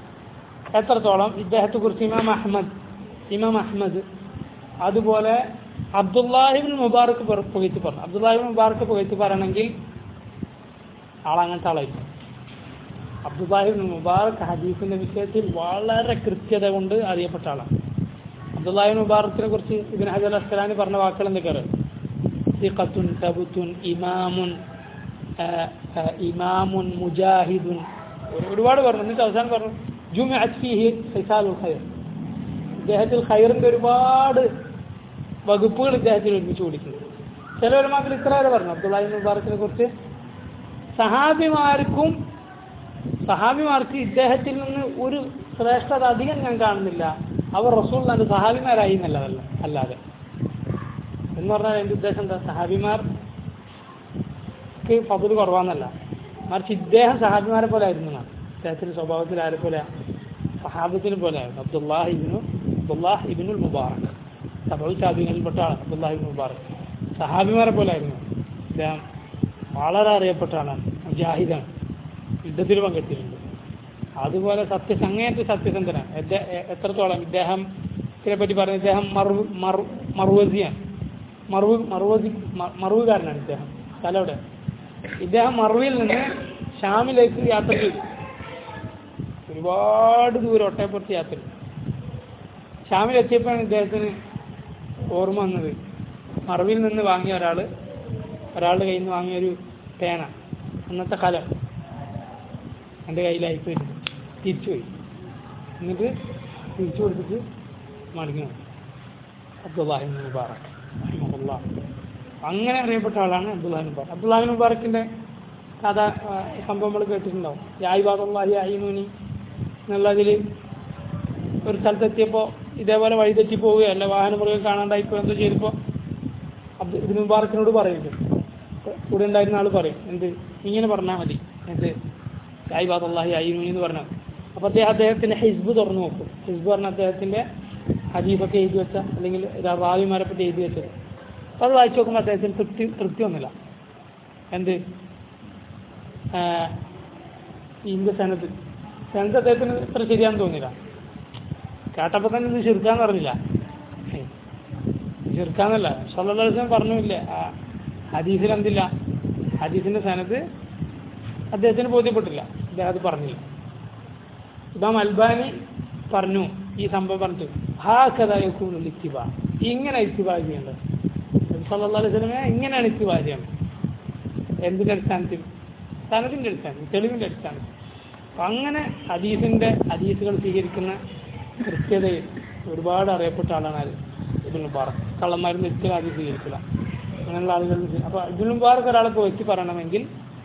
Speaker 1: എത്രത്തോളം ഇദ്ദേഹത്തെ കുറിച്ച് ഇമാം അഹമ്മദ് ഇമാം അഹമ്മദ് അതുപോലെ അബ്ദുല്ലാഹിബിൻ മുബാറക്ക് പുറ- പുകഴ്ത്തി പറഞ്ഞു അബ്ദുല്ലാഹിബിൻ മുബാറക്ക് പുകഴ്ത്തി പറയണമെങ്കിൽ ആളങ്ങനത്തെ ആളായിരിക്കും അബ്ദുല്ലാഹിബിൻ മുബാറക്ക് ഹദീസിന്റെ വിഷയത്തിൽ വളരെ കൃത്യത കൊണ്ട് അറിയപ്പെട്ട ആളാണ് അബ്ദുല്ലാഹിബിൻ മുബാറക്കിനെ കുറിച്ച് ഇബിൻ ഹജർ അസ്കലാനി പറഞ്ഞ വാക്കുകൾ എന്തൊക്കെ അറിയാം സിഖത്തുൻ തബുത്തുൻ ഇമാമുൻ ആ, ആ, ഇമാമുൻ മുജാഹിദുൻ ഒരു- ഒരുപാട് പറഞ്ഞു എന്നിട്ട് അവസാനം പറഞ്ഞു ജുമിഅത് ഫീഹി ഹിസാലുൽ ഖൈർ ഇദ്ദേഹത്തിൽ ഖൈറിന്റെ ഒരുപാട് വകുപ്പുകൾ ഇദ്ദേഹത്തിൽ ഒരുമിച്ച് കൊടുക്കുന്നു ചില ഒരു മക്കൾ ഇത്ര വരെ പറഞ്ഞു അബ്ദുല്ലാഹി മുബാറക്കിനെ കുറിച്ച് സഹാബിമാർക്കും സഹാബിമാർക്ക് ഇദ്ദേഹത്തിൽ നിന്ന് ഒരു ശ്രേഷ്ഠത അധികം ഞാൻ കാണുന്നില്ല അവർ റസൂൽ നല്ല സഹാബിമാരായി എന്നല്ലതല്ല അല്ലാതെ എന്ന് പറഞ്ഞാൽ എൻ്റെ ഉദ്ദേശം എന്താ സഹാബിമാർക്ക് ഫضൽ കുറവാന്നല്ല മറിച്ച് ഇദ്ദേഹം സഹാബിമാരെ പോലെ ആയിരുന്നു എന്നാണ് ഇദ്ദേഹത്തിന്റെ സ്വഭാവത്തിൽ ആരെ പോലെ സഹാബത്തിനെ പോലെ ആയിരുന്നു അബ്ദുല്ലാഹ് ഇബിനു അബ്ദുല്ലാഹ് ഇബിനുൽ മുബാറക് സബൽ ചാബികളിൽപ്പെട്ട ആളാണ് അബ്ദുല്ലാഹ് ഇബിൻ മുബാറക് സഹാബിമാരെ പോലെ ആയിരുന്നു ഇദ്ദേഹം വളരെ അറിയപ്പെട്ട ആളാണ് മുജാഹിദാണ് യുദ്ധത്തിൽ പങ്കെടുത്തിട്ടുണ്ട് അതുപോലെ സത്യ അങ്ങേയറ്റ സത്യസന്ധനാണ് എദ്ദേ- എ- എത്രത്തോളം ഇദ്ദേഹം ഇതിനെ പറ്റി പറഞ്ഞ ഇദ്ദേഹം മറു മറു മറുവസിയാണ് മറുവ് മറുവസി മ- മറുവുകാരനാണ് ഇദ്ദേഹം സ്ഥലം എവിടെ ഇദ്ദേഹം മറുവിൽ നിന്ന് ഷാമിലേക്ക് യാത്ര ചെയ്തു ഒരുപാട് ദൂരം ഒട്ടേപ്പുറത്ത് യാത്ര ചെയ്തു ഷാമിലെത്തിയപ്പോഴാണ് ഇദ്ദേഹത്തിന് ഓർമ്മ വന്നത് മറവിൽ നിന്ന് വാങ്ങിയ ഒരാൾ ഒരാളുടെ കയ്യിൽ നിന്ന് വാങ്ങിയ ഒരു പേന അന്നത്തെ കാലം എൻ്റെ കയ്യിലായി പോയി തിരിച്ചുപോയി എന്നിട്ട് തിരിച്ചു കൊടുത്തിട്ട് മടങ്ങി വന്നു അബ്ദുല്ലാഹിൻ മുബാറക് റഹിമഹുല്ലാ അങ്ങനെ അറിയപ്പെട്ട ആളാണ് അബ്ദുല്ലാഹിൻ മുബാറക് അബ്ദുല്ലാഹിൻ മുബാറക്കിൻ്റെ കഥ ആ, സംഭവം നമ്മൾ കേട്ടിട്ടുണ്ടാവും യായിബാദുല്ലാഹി അയിനൂനി എന്നുള്ളതിൽ ഒരു സ്ഥലത്തെത്തിയപ്പോൾ ഇതേപോലെ വഴി തെറ്റി പോവുകയോ അല്ല വാഹനമൃഗം കാണാണ്ടായിപ്പോ എന്തോ ചെയ്തപ്പോൾ അബ്ദു ഇതിന് മുബാറക്കിനോട് പറയുന്നുണ്ട് കൂടെ ഉണ്ടായിരുന്ന ആൾ പറയും എന്ത് ഇങ്ങനെ പറഞ്ഞാൽ മതി എന്ത് യായിബാദുല്ലാഹി അയിനൂനി എന്ന് പറഞ്ഞാൽ അപ്പോൾ അദ്ദേഹം അദ്ദേഹത്തിൻ്റെ ഹിസ്ബ് തുറന്നു നോക്കും ഹിസ്ബ് പറഞ്ഞ അദ്ദേഹത്തിൻ്റെ ഹദീബൊക്കെ എഴുതി വെച്ച അല്ലെങ്കിൽ റാവിമാരെ പറ്റി എഴുതി വെച്ചത് അപ്പോൾ അത് വായിച്ചു നോക്കുമ്പോൾ അദ്ദേഹത്തിന് തൃപ്തി തൃപ്തി ഒന്നുമില്ല എന്ത് ആ, ഇതിൻ്റെ സനത്ത് സനത്ത് അദ്ദേഹത്തിന് ഇത്ര ശരിയാന്ന് തോന്നിയില്ല കേട്ടപ്പോൾ തന്നെ ഇത് ചെറുക്കാന്ന് പറഞ്ഞില്ല ചെറുക്കാന്നല്ല സല്ലാസ്ലം പറഞ്ഞില്ല ഹദീസിൽ എന്തില്ല ഹദീസിൻ്റെ സനത്ത് അദ്ദേഹത്തിന് ബോധ്യപ്പെട്ടില്ല അദ്ദേഹം അത് പറഞ്ഞില്ല ഇമാം അൽബാനി പറഞ്ഞു ഈ സംഭവം പറഞ്ഞിട്ട് ഹാ കഥായൂക്കുള്ള ഇത്തിബ ഇങ്ങനെ ഇത്തിബ ചെയ്യേണ്ടത് സല്ലാ അലൈഹി സ്വലമെ ഇങ്ങനെയാണ് ഇത്തിബ ചെയ്യേണ്ടത് എന്തിൻ്റെ അടിസ്ഥാനത്തിൽ സനതിൻ്റെ അടിസ്ഥാനത്തിൽ തെളിവിൻ്റെ അടിസ്ഥാനത്തിൽ അപ്പം അങ്ങനെ ഹദീസിൻ്റെ ഹദീസുകൾ സ്വീകരിക്കുന്ന കൃത്യതയിൽ ഒരുപാട് അറിയപ്പെട്ട ആളാണ് ആര് ഇബിൻ മുബാറക് കള്ളന്മാരും ഒരിക്കലും ആദ്യം സ്വീകരിക്കില്ല അങ്ങനെയുള്ള ആളുകൾ അപ്പോൾ ഇബിൻ മുബാറക് ഒരാളെ പോയി പറയണമെങ്കിൽ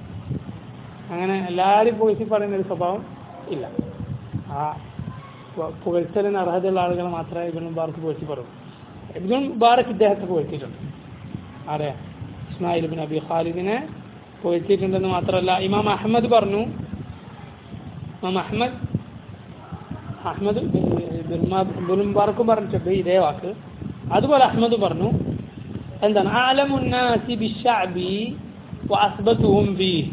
Speaker 1: അങ്ങനെ എല്ലാവരും പുകഴ്ത്തി പറയുന്ന ഒരു സ്വഭാവം ഇല്ല ആ പു- പുകഴ്ത്തലിന് അർഹതയുള്ള ആളുകൾ മാത്രമേ ഇബിൻ മുബാറക്ക് പുകഴ്ത്തി പറയൂ ഇബിൻ മുബാറക്ക് ഇദ്ദേഹത്തെ പുകഴ്ത്തിയിട്ടുണ്ട് ആരെ ഇസ്മായിൽ ബിൻ അബി ഖാലിദിനെ പുകഴ്ത്തിയിട്ടുണ്ടെന്ന് മാത്രമല്ല ഇമാം അഹമ്മദ് പറഞ്ഞു ഇമാം അഹമ്മദ് അഹമ്മദ് ഇബിൻ മുബാറക്കും പറഞ്ഞിട്ടുണ്ട് ഇതേ വാക്ക് അതുപോലെ അഹമ്മദ് പറഞ്ഞു എന്താണ് ആലമുന്നാസി ബിശഅബി വഅസ്ബതുഹും ഫീഹ്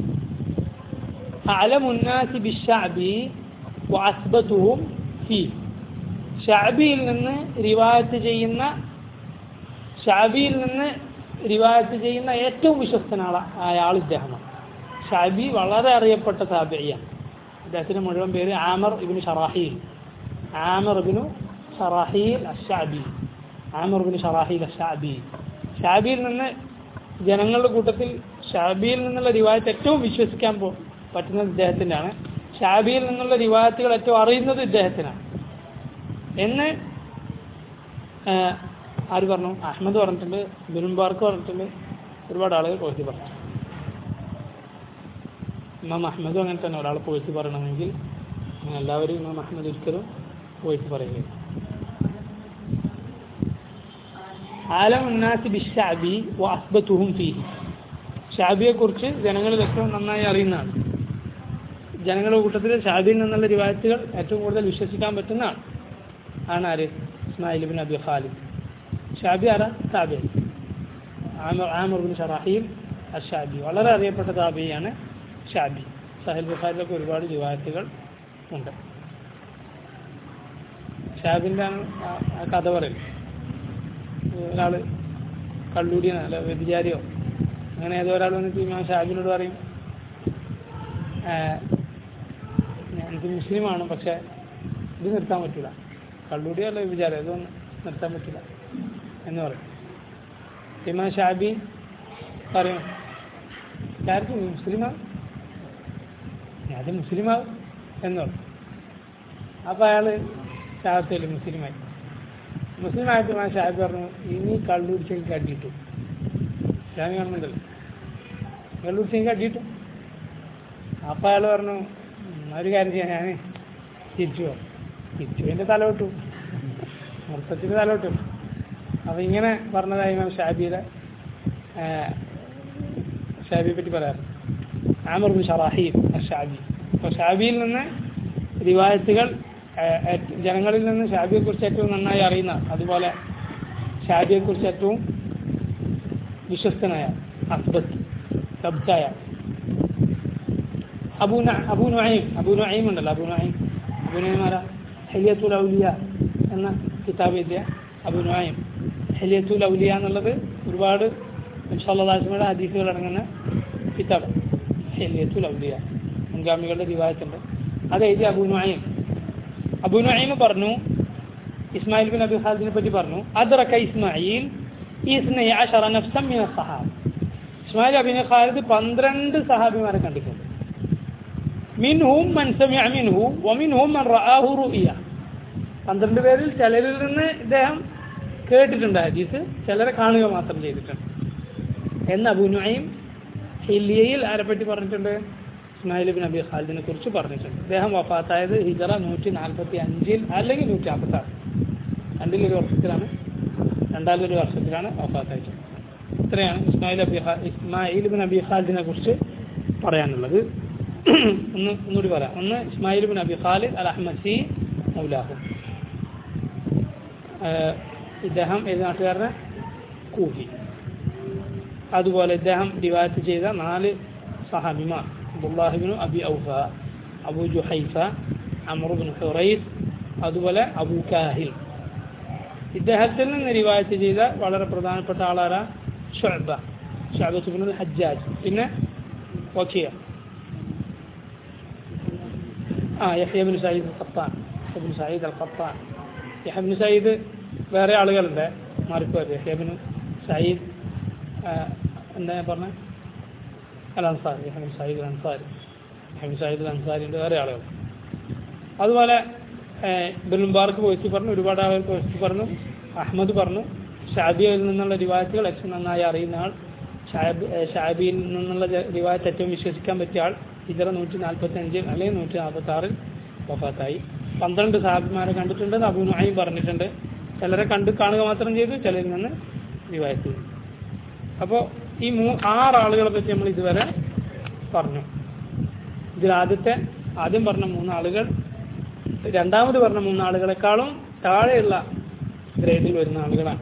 Speaker 1: أعلم الناس بالشعب وأثبتهم فيه ഷാബിയിൽ നിന്ന് റിവായത്ത് ചെയ്യുന്ന ഷാബിയിൽ നിന്ന് റിവായത്ത് ചെയ്യുന്ന ഏറ്റവും വിശ്വസ്തനാള ആയ ആൾ ഇദ്ദേഹമാണ് ഷാബി വളരെ അറിയപ്പെട്ട താബിയാണ് ഇദ്ദേഹത്തിൻ്റെ മുഴുവൻ പേര് ആമർ ഇബിന് ഷറാഹീൽ ആമർ ഇബിനു ഷറാഹീൽ അഷാബി ആമർ ഇബിന് ഷറാഹീൽ അഷാബി ഷാബിയിൽ നിന്ന് ജനങ്ങളുടെ കൂട്ടത്തിൽ ഷാബിയിൽ നിന്നുള്ള റിവായത്ത് ഏറ്റവും വിശ്വസിക്കാൻ പോ പറ്റുന്നത് ഇദ്ദേഹത്തിനാണ് ഷാബിയിൽ നിന്നുള്ള റിവായത്തുകൾ ഏറ്റവും അറിയുന്നത് ഇദ്ദേഹത്തിനാണ് എന്ന് ആ, ആര് പറഞ്ഞു അഹമ്മദ് പറഞ്ഞിട്ടുണ്ട് ബിനുംബാർക്ക് പറഞ്ഞിട്ടുണ്ട് ഒരുപാട് ആളുകൾ പോയിട്ട് പറഞ്ഞു ഇമാം അഹമ്മദും അങ്ങനെ തന്നെ ഒരാൾ പോയിട്ട് പറയണമെങ്കിൽ അങ്ങനെ എല്ലാവരും ഇമാം അഹമ്മദ് ഒരിക്കലും പോയിട്ട് പറയുകയില്ല ആലം ഉന്നാസി ബിഷാബി വാസ്ബത്തുഹും ഫീഹി ഷാബിയെ കുറിച്ച് ജനങ്ങളിൽ ഏറ്റവും നന്നായി അറിയുന്നതാണ് ജനങ്ങളുടെ കൂട്ടത്തിൽ ഷാബിയിൽ നിന്നുള്ള റിവായത്തുകൾ ഏറ്റവും കൂടുതൽ വിശ്വസിക്കാൻ പറ്റുന്നതാണ് ആണ് ആര് Ismail bin Abi Khalid Shabi ആരാ താബി ആമർ ആമർ ബിൻ ഷറാഹീം അഷാബി വളരെ അറിയപ്പെട്ട താബിയാണ് ഷാബി സഹൽ ബുഖാരിലൊക്കെ ഒരുപാട് റിവായത്തുകൾ ഉണ്ട് ഷാബിൻ്റെ ആണ് ആ- ആ കഥ പറയും ഒരാൾ കള്ളൂടിയോ അല്ല വ്യഭിചാരിയോ അങ്ങനെ ഏതോ ഒരാൾ വന്നിട്ട് ഇമാം ഷാബിനോട് പറയും എനിക്ക് മുസ്ലിമാണ് പക്ഷെ ഇത് നിർത്താൻ പറ്റില്ല കള്ളൂടിയോ അല്ല വ്യഭിചാരം ഇതൊന്നും നിർത്താൻ പറ്റില്ല എന്ന് പറയും ഇമാം ഷാബി പറയും ആർക്കും നീ മുസ്ലിമാവും അത് മുസ്ലിമാവും എന്ന് പറയും അപ്പോൾ അയാൾ ഷാബത്തിൽ മുസ്ലിമായി മുസ്ലിമായിട്ട് ഇമാം ഷാബി പറഞ്ഞു ഇനി കള്ളുടിച്ചെങ്കിൽ അടിയിട്ടു ഇസ്ലാമി ഗവൺമെൻറ് അല്ലേ കള്ളുടിച്ചെങ്കിൽ അടിയിട്ടു അപ്പോൾ അയാൾ പറഞ്ഞു "ഉം, ഒരു കാര്യം ചെയ്യാൻ ഞാൻ തിരിച്ചു പോകും തിരിച്ചു എൻ്റെ തല വിട്ടു മൊത്തത്തിൽ തല വിട്ടു അപ്പോൾ ഇങ്ങനെ പറഞ്ഞതായി ഇമാം ഷാബിയുടെ ഷാബിയെ പറ്റി പറയാറ് ആമർ ബിൻ ഷറാഹീൽ ഷാബി അപ്പോൾ ഷാബിയിൽ നിന്ന് റിവായത്തുകൾ ഏഹ്, ഏറ്റ് ജനങ്ങളിൽ നിന്ന് ഷാബിയെക്കുറിച്ച് ഏറ്റവും നന്നായി അറിയുന്ന അതുപോലെ ഷാബിയെക്കുറിച്ച് ഏറ്റവും വിശ്വസ്തനായ അസ്ബത്ത് സബ്തായ അബൂ ന- അബൂ നുഐം അബൂ നുഐം ഉണ്ടല്ലോ അബൂ നുഐം അബൂ നുഐം ആരാ ഹെലിയത്തുൽ ഔലിയ എന്ന കിതാബ് എഴുതിയ അബൂ നുഐം ഹെലിയത്തുൽ ഔലിയ എന്നുള്ളത് ഒരുപാട് സല്ലാസ്മയുടെ ഹദീസുകൾ അടങ്ങുന്ന കിതാബ് ഹെലിയത്തുൽ ഔലിയ മുൻഗാമികളുടെ റിവായത്തുണ്ട് അത് എഴുതിയ അബൂ നുഐം അബൂ നുഐം പറഞ്ഞു ഇസ്മായിൽ ബിൻ അബി ഖാലിദിനെ പറ്റി പറഞ്ഞു അദ്റക ഇസ്മായിൽ ഇസ്നൈ അശറ നഫ്സം മിന സഹാബ ഇസ്മായിൽ അബിൻ ഖാലിദ് പന്ത്രണ്ട് സഹാബിമാരെ കണ്ടിട്ടുണ്ട് മിൻഹും മൻ സമിഅ മിൻഹു വമിൻഹും മൻ റആഹു റുഇയ പന്ത്രണ്ട് പേരിൽ ചിലരിൽ നിന്ന് ഇദ്ദേഹം കേട്ടിട്ടുണ്ട് ഹദീസ് ചിലരെ കാണുക മാത്രം ചെയ്തിട്ടുണ്ട് എന്ന് അബൂ നുഐം ഹില്ലിയയിൽ ആരെപ്പറ്റി പറഞ്ഞിട്ടുണ്ട് ഇസ്മായിൽ ബിൻ അബി ഖാലിദിനെ കുറിച്ച് പറഞ്ഞിട്ടുണ്ട് അദ്ദേഹം വഫാത്തായത് ഹിജറ നൂറ്റി നാൽപ്പത്തി അഞ്ചിൽ അല്ലെങ്കിൽ നൂറ്റി നാൽപ്പത്തി ആറ് രണ്ടിലൊരു വർഷത്തിലാണ് രണ്ടാലൊരു വർഷത്തിലാണ് വഫാത്തായത് ഇത്രയാണ് ഇസ്മായിൽ അബി ഖാ- ഇസ്മായിൽ ബിൻ അബി ഖാലിദിനെ കുറിച്ച് പറയാനുള്ളത് ഒന്ന് ഒന്നുകൂടി പറയാം ഒന്ന് Ismail bin Abi Khalid al Ahmadi മൗലാഹു ആഹ് ഇദ്ദേഹം ഏത് നാട്ടുകാരനെ കൂഫി അതുപോലെ ഇദ്ദേഹം റിവായത്ത് ചെയ്ത നാല് സഹാബിമാർ അബ്ദുല്ലാഹിബിനു അബി ഔഫ അബു ജുഹൈഫ അമറുബിൻ ഹുറൈസ് അതുപോലെ അബു കാഹിൽ ഇദ്ദേഹത്തിൽ നിന്ന് റിവായത്ത് ചെയ്ത വളരെ പ്രധാനപ്പെട്ട ആളാരാ ഷുഅബ ഷുഅബത്തുബിനുൽ ഹജ്ജാജ് പിന്നെ വക്കീയ ആ യഹ്യബിൻ സയ്യിദ് അൽ ഖത്താൻ യഹ്യബിൻ സയ്യിദ് അൽ ഖത്താൻ യഹ്യബിൻ സയ്യിദ് വേറെ ആളുകളുണ്ട് മാറിപ്പോയത് യഹ്യബിൻ സയ്യിദ് ആ, എന്താ ഞാൻ പറഞ്ഞത് അൽ അൻസാരി യഹ്യബിൻ സയ്യിദ് അൽ അൻസാരി യഹ്യബിൻ സയ്യിദ് അൽ അൻസാരിൻ്റെ വേറെ ആളുകൾ അതുപോലെ ഇബിൻ മുബാർക്ക് പോയിട്ട് പറഞ്ഞു ഒരുപാട് ആളുകൾ പോയിട്ട് പറഞ്ഞു അഹമ്മദ് പറഞ്ഞു ഷാബിയിൽ നിന്നുള്ള റിവായത്തുകൾ ഏറ്റവും നന്നായി അറിയുന്ന ആൾ ഷാബി ഏഹ് ഷാബിയിൽ നിന്നുള്ള ജ- റിവായത്ത് ഏറ്റവും വിശ്വസിക്കാൻ പറ്റിയ ആൾ ഇതര നൂറ്റി നാൽപ്പത്തി അഞ്ചിൽ അല്ലെങ്കിൽ നൂറ്റി നാൽപ്പത്തി ആറിൽ വഫാത്തായി പന്ത്രണ്ട് സാഹിബിമാരെ കണ്ടിട്ടുണ്ടെന്ന് അബു നുഐം പറഞ്ഞിട്ടുണ്ട് ചിലരെ കണ്ട് കാണുക മാത്രം ചെയ്തു ചിലരിൽ നിന്ന് റിവായത്ത് ചെയ്തു അപ്പോൾ ഈ മൂ ആറ് ആളുകളെ പറ്റി നമ്മൾ ഇതുവരെ പറഞ്ഞു ഇതിൽ ആദ്യത്തെ ആദ്യം പറഞ്ഞ മൂന്നാളുകൾ രണ്ടാമത് പറഞ്ഞ മൂന്നാളുകളെക്കാളും താഴെയുള്ള ഗ്രേഡിൽ വരുന്ന ആളുകളാണ്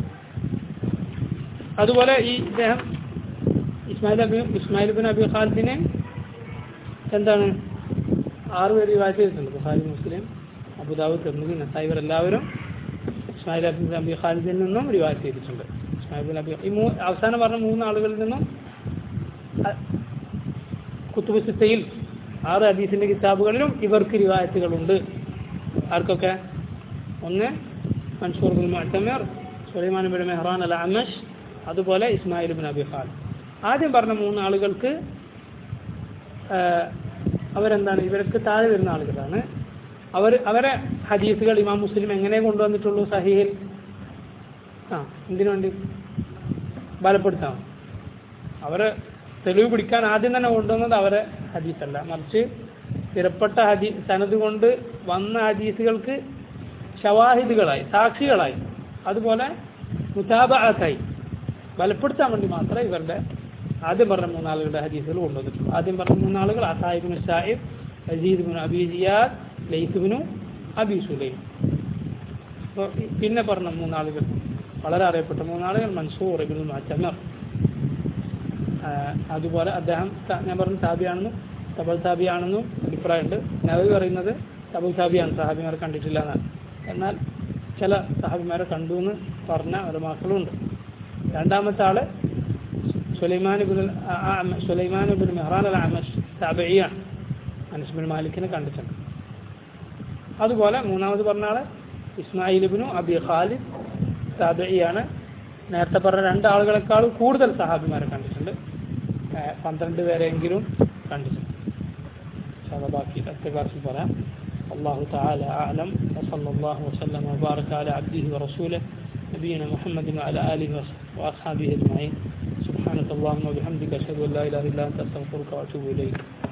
Speaker 1: അതുപോലെ ഈ ഇദ്ദേഹം Ismail Abi Ismail bin Abi ഖാലിദിനെ എന്താണ് ആറ് പേര് വായിച്ചു ചെയ്തിട്ടുണ്ട് ബുഖാരി മുസ്ലിം അബുദാബ് തിർമിതി നസായി ഇവരെല്ലാവരും ഇസ്മായിൽ ബിൻ അബി ഖാലിദിൽ നിന്നും റിവായത്ത് ചെയ്തിട്ടുണ്ട് ഇസ്മായിൽ ബിൻ അബി ഈ മൂ അവസാനം പറഞ്ഞ മൂന്ന് ആളുകളിൽ നിന്നും അ- കുത്തുബ് സിത്തയിൽ ആറ് ഹദീസിന്റെ കിതാബുകളിലും ഇവർക്ക് റിവായത്തുകളുണ്ട് ആർക്കൊക്കെ ഒന്ന് Mansur bin Mutamir Sulaiman bin Mehran al Amash അതുപോലെ ഇസ്മായിൽ ബിൻ അബി ഖാൽ ആദ്യം പറഞ്ഞ മൂന്ന് ആളുകൾക്ക് ആ, അവരെന്താണ് ഇവർക്ക് താഴെ വരുന്ന ആളുകളാണ് അവർ അവരെ ഹദീസുകൾ ഇമാം മുസ്ലിം എങ്ങനെ കൊണ്ടുവന്നിട്ടുള്ളൂ സഹീഹിൽ ആ എന്തിനു വേണ്ടി ബലപ്പെടുത്താൻ അവരെ തെളിവ് പിടിക്കാൻ ആദ്യം തന്നെ കൊണ്ടുവന്നത് അവരെ ഹദീസല്ല മറിച്ച് സ്ഥിരപ്പെട്ട ഹദീ സനത് കൊണ്ട് വന്ന ഹദീസുകൾക്ക് ഷവാഹിദുകളായി സാക്ഷികളായി അതുപോലെ മുതാബാത്തായി ബലപ്പെടുത്താൻ വേണ്ടി മാത്രമേ ഇവരുടെ ആദ്യം പറഞ്ഞ മൂന്നാളുകളുടെ ഹദീസുകൾ കൊണ്ടുവന്നിട്ടുള്ളൂ ആദ്യം പറഞ്ഞ മൂന്നാളുകൾ അസാഹിബിന് സാഹിബ് അസീദ്ബിന് അബി ജിയാദ് ലൈസുബിനു അബി സുലൈം അപ്പോൾ ഈ- പിന്നെ പറഞ്ഞ മൂന്നാളുകൾ വളരെ അറിയപ്പെട്ട മൂന്നാളുകൾ മൻസൂർ ഇബിൻ മാറ്റമർ അതുപോലെ അദ്ദേഹം ത- ഞാൻ പറഞ്ഞു താബിയാണെന്നും തബൽ താബിയാണെന്നും അഭിപ്രായമുണ്ട് നവവി പറയുന്നത് തബൽ താബിയാണ് സഹാബിമാരെ കണ്ടിട്ടില്ല എന്നാണ് എന്നാൽ ചില സഹാബിമാരെ കണ്ടു എന്ന് പറഞ്ഞ ഒരു മക്കളുണ്ട് രണ്ടാമത്തെ ആള് സുലൈമാൻ ഇബ്നു അ- അ- Sulaiman ibn Mehran al Amash താബിയാണ് അനസ് ബിൻ മാലിക്കിനെ കണ്ടിട്ടുണ്ട് അതുപോലെ മൂന്നാമത് പറഞ്ഞ ആള് ഇസ്മായിൽ ഇബ്നു അബി ഖാലിദ് താബിയാണ് നേരത്തെ പറഞ്ഞ രണ്ടാളുകളെക്കാളും കൂടുതൽ സഹാബിമാരെ കണ്ടിട്ടുണ്ട് ഏഹ് പന്ത്രണ്ട് പേരെങ്കിലും കണ്ടിട്ടുണ്ട് إن شاء الله باقي الأتباع في البراء الله تعالى أعلم وصلى الله وسلم وبارك على عبده ورسوله نبينا محمد وعلى آله وص- وأصحابه أجمعين سبحانك اللهم وبحمدك أشهد أن لا إله إلا أنت أستغفرك وأتوب إليك